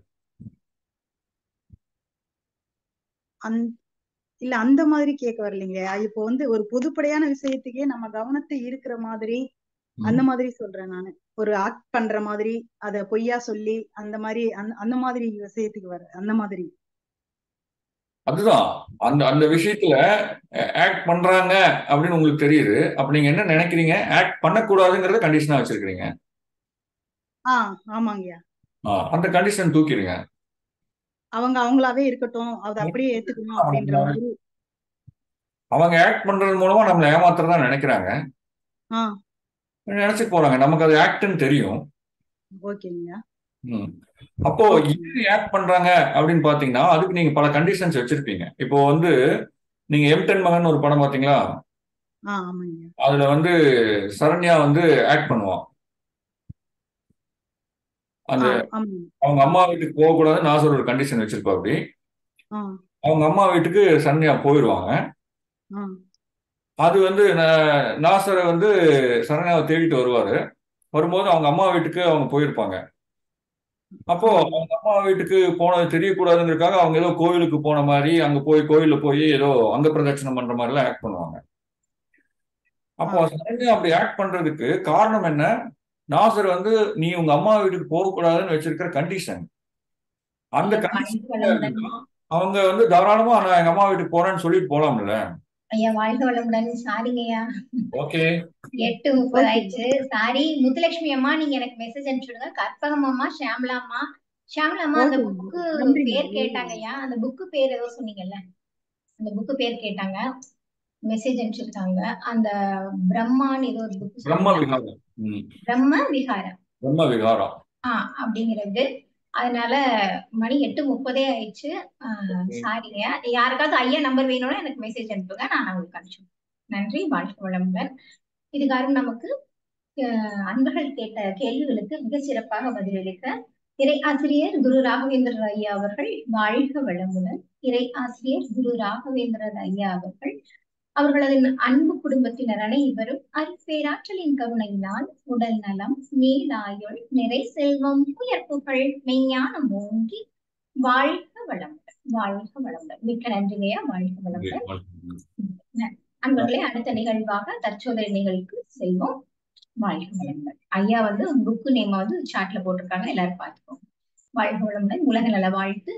[SPEAKER 7] அந் இல்ல அந்த மாதிரி கேட்க வரலைங்க இப்போ வந்து ஒரு பொதுப்படையான விஷயத்துக்கே நம்ம கவனத்தை ஈர்க்கிற மாதிரி அந்த
[SPEAKER 1] ம்.
[SPEAKER 7] மாதிரி சொல்றேன் நானு ஒரு ஆக்ட் பண்ற மாதிரி அத பொய்யா சொல்லி அந்த மாதிரி அந்த அந்த மாதிரி விஷயத்துக்கு வர அந்த மாதிரி
[SPEAKER 1] அதுதான் அந்த அந்த விஷயத்துல ஆக்ட் பண்றாங்க அப்படின்னு உங்களுக்கு தெரியுது அப்ப நீங்க என்ன நினைக்கிறீங்க ஆக்ட் பண்ணக்கூடாதுங்கிறத கண்டிஷனா வச்சிருக்கீங்க
[SPEAKER 7] ஆ ஆமாங்கய்யா
[SPEAKER 1] ஆ, அந்த கண்டிஷன் தூக்கிடுங்க
[SPEAKER 7] அவங்க அவங்களாவே இருக்கட்டும் அதை அப்படியே ஏத்துக்கணும் அப்படின்ற மாதிரி
[SPEAKER 1] அவங்க ஆக்ட் பண்றது மூலமா நம்மளை ஏமாத்துறதா நினைக்கிறாங்க
[SPEAKER 7] ஆ
[SPEAKER 1] நினைச்சிட்டு போறாங்க நமக்கு அது ஆக்ட்னு தெரியும்
[SPEAKER 7] ஓகேங்க
[SPEAKER 1] ம். அப்போ
[SPEAKER 7] ஓகே
[SPEAKER 1] இது ஆக்ட் பண்றாங்க அப்படின்னு பாத்தீங்கன்னா அதுக்கு நீங்க பல கண்டிஷன்ஸ் வச்சிருப்பீங்க இப்போ வந்து நீங்க எம்டன் மகன் ஒரு படம் பாத்தீங்களா
[SPEAKER 7] ஆ ஆமாங்க
[SPEAKER 1] அதுல வந்து சரண்யா வந்து ஆக்ட் பண்ணுவான் அந்த
[SPEAKER 7] ஆ ஆமாங்க
[SPEAKER 1] அவங்க அம்மா வீட்டுக்கு போகக்கூடாதுன்னு நாசர் ஒரு கண்டிஷன் வச்சிருப்பா அப்படி
[SPEAKER 7] ஆ
[SPEAKER 1] அவங்க அம்மா வீட்டுக்கு சரண்யா போயிடுவாங்க
[SPEAKER 7] ஆ
[SPEAKER 1] அது வந்து நா- நாசரை வந்து சரண்யாவை தேடிட்டு வருவாரு வரும்போது அவங்க அம்மா வீட்டுக்கு அவங்க போயிருப்பாங்க அப்போ
[SPEAKER 7] ஆ
[SPEAKER 1] அவங்க அம்மா வீட்டுக்கு போனது தெரியக்கூடாதுங்கிறதுக்காக அவங்க ஏதோ கோவிலுக்கு போன மாதிரி அங்க போய் கோயில்ல போய் ஏதோ அங்க பிரதட்சணம் பண்ற மாதிரி எல்லாம் ஆக்ட் பண்ணுவாங்க
[SPEAKER 7] ஆ
[SPEAKER 1] அப்போ சரண்யா அப்படி ஆக்ட் பண்றதுக்கு காரணம் என்ன நாசர் வந்து நீ உங்க அம்மா வீட்டுக்கு போகக்கூடாதுன்னு வச்சிருக்கிற கண்டிஷன் அந்த
[SPEAKER 4] ஐயா வாழ்க
[SPEAKER 1] கண்டிஷன்
[SPEAKER 4] வளமுடன்
[SPEAKER 1] அவங்க வந்து தாராளமா நான் எங்க அம்மா வீட்டுக்கு போறேன்னு சொல்லிட்டு போலாம்ல
[SPEAKER 4] ஐயா வாழ்க வளமுடன் சாரிங்கய்யா
[SPEAKER 1] ஓகே
[SPEAKER 4] எட்டு முப்பது
[SPEAKER 7] ஓகே
[SPEAKER 4] ஆயிடுச்சு சாரி முத்துலட்சுமி அம்மா நீங்க எனக்கு மெசேஜ் அனுப்பிச்சுடுங்க கற்பகம் அம்மா ஷியாமலா அம்மா ஷாம்லாமா அந்த
[SPEAKER 7] ஓகே
[SPEAKER 4] புக்கு
[SPEAKER 7] நன்றி
[SPEAKER 4] பேர்
[SPEAKER 7] மேம்
[SPEAKER 4] கேட்டாங்கய்யா அந்த புக்கு பேர் ஏதோ சொன்னீங்கல்ல அந்த புக்கு பேர் கேட்டாங்க மெசேஜ் அனுப்பிச்சிருக்காங்க அந்த பிரம்மான்னு ஏதோ ஒரு புக்
[SPEAKER 1] பிரம்ம
[SPEAKER 4] சொன்னீங்களா
[SPEAKER 1] விகாரம் ம்.
[SPEAKER 4] பிரம்ம விகாரம்
[SPEAKER 1] பிரம்ம விகாரம்
[SPEAKER 4] ஆ அப்படிங்கிறது அதனால மணி எட்டு முப்பதே ஆயிடுச்சு சாரிங்க யாருக்காவது ஐயா நம்பர் வேணும்னா எனக்கு மெசேஜ் அனுப்புங்க நான் உங்களுக்கு அனுப்பிச்சு நன்றி வாழ்க வளமுடன் இதுகாரும் நமக்கு அஹ், அன்பர்கள் கேட்ட கேள்விகளுக்கு மிக சிறப்பாக பதிலளிக்க இறை ஆசிரியர் குரு ராகவேந்திரர் ஐயா அவர்கள் வாழ்க வளமுடன் இறை ஆசிரியர் குரு ராகவேந்திரர் ஐயா அவர்கள் அவர்களது அன்பு குடும்பத்தினர் அனைவரும் அருட்பேராற்றலின் கருணையினால் உடல் நலம் நீளாயுள் நிறை செல்வம் உயர்ப்புகள் மெய்ஞானம் ஓங்கி வாழ்க வளமுடன் வாழ்க வளமுடன் மிக்க நன்றிகையா வாழ்க வளமுடன் ந- அன்பர்களே அடுத்த நிகழ்வாக தற்சோதனை நிகழ்வுக்கு செல்வோம் வாழ்க வளமுடன் ஐயா வந்து புக்கு நேம் வந்து சாட்ல போட்டிருக்காங்க எல்லாரும் பார்த்துக்கோங்க வாழ்க வளமுடன் உலக நல வாழ்த்து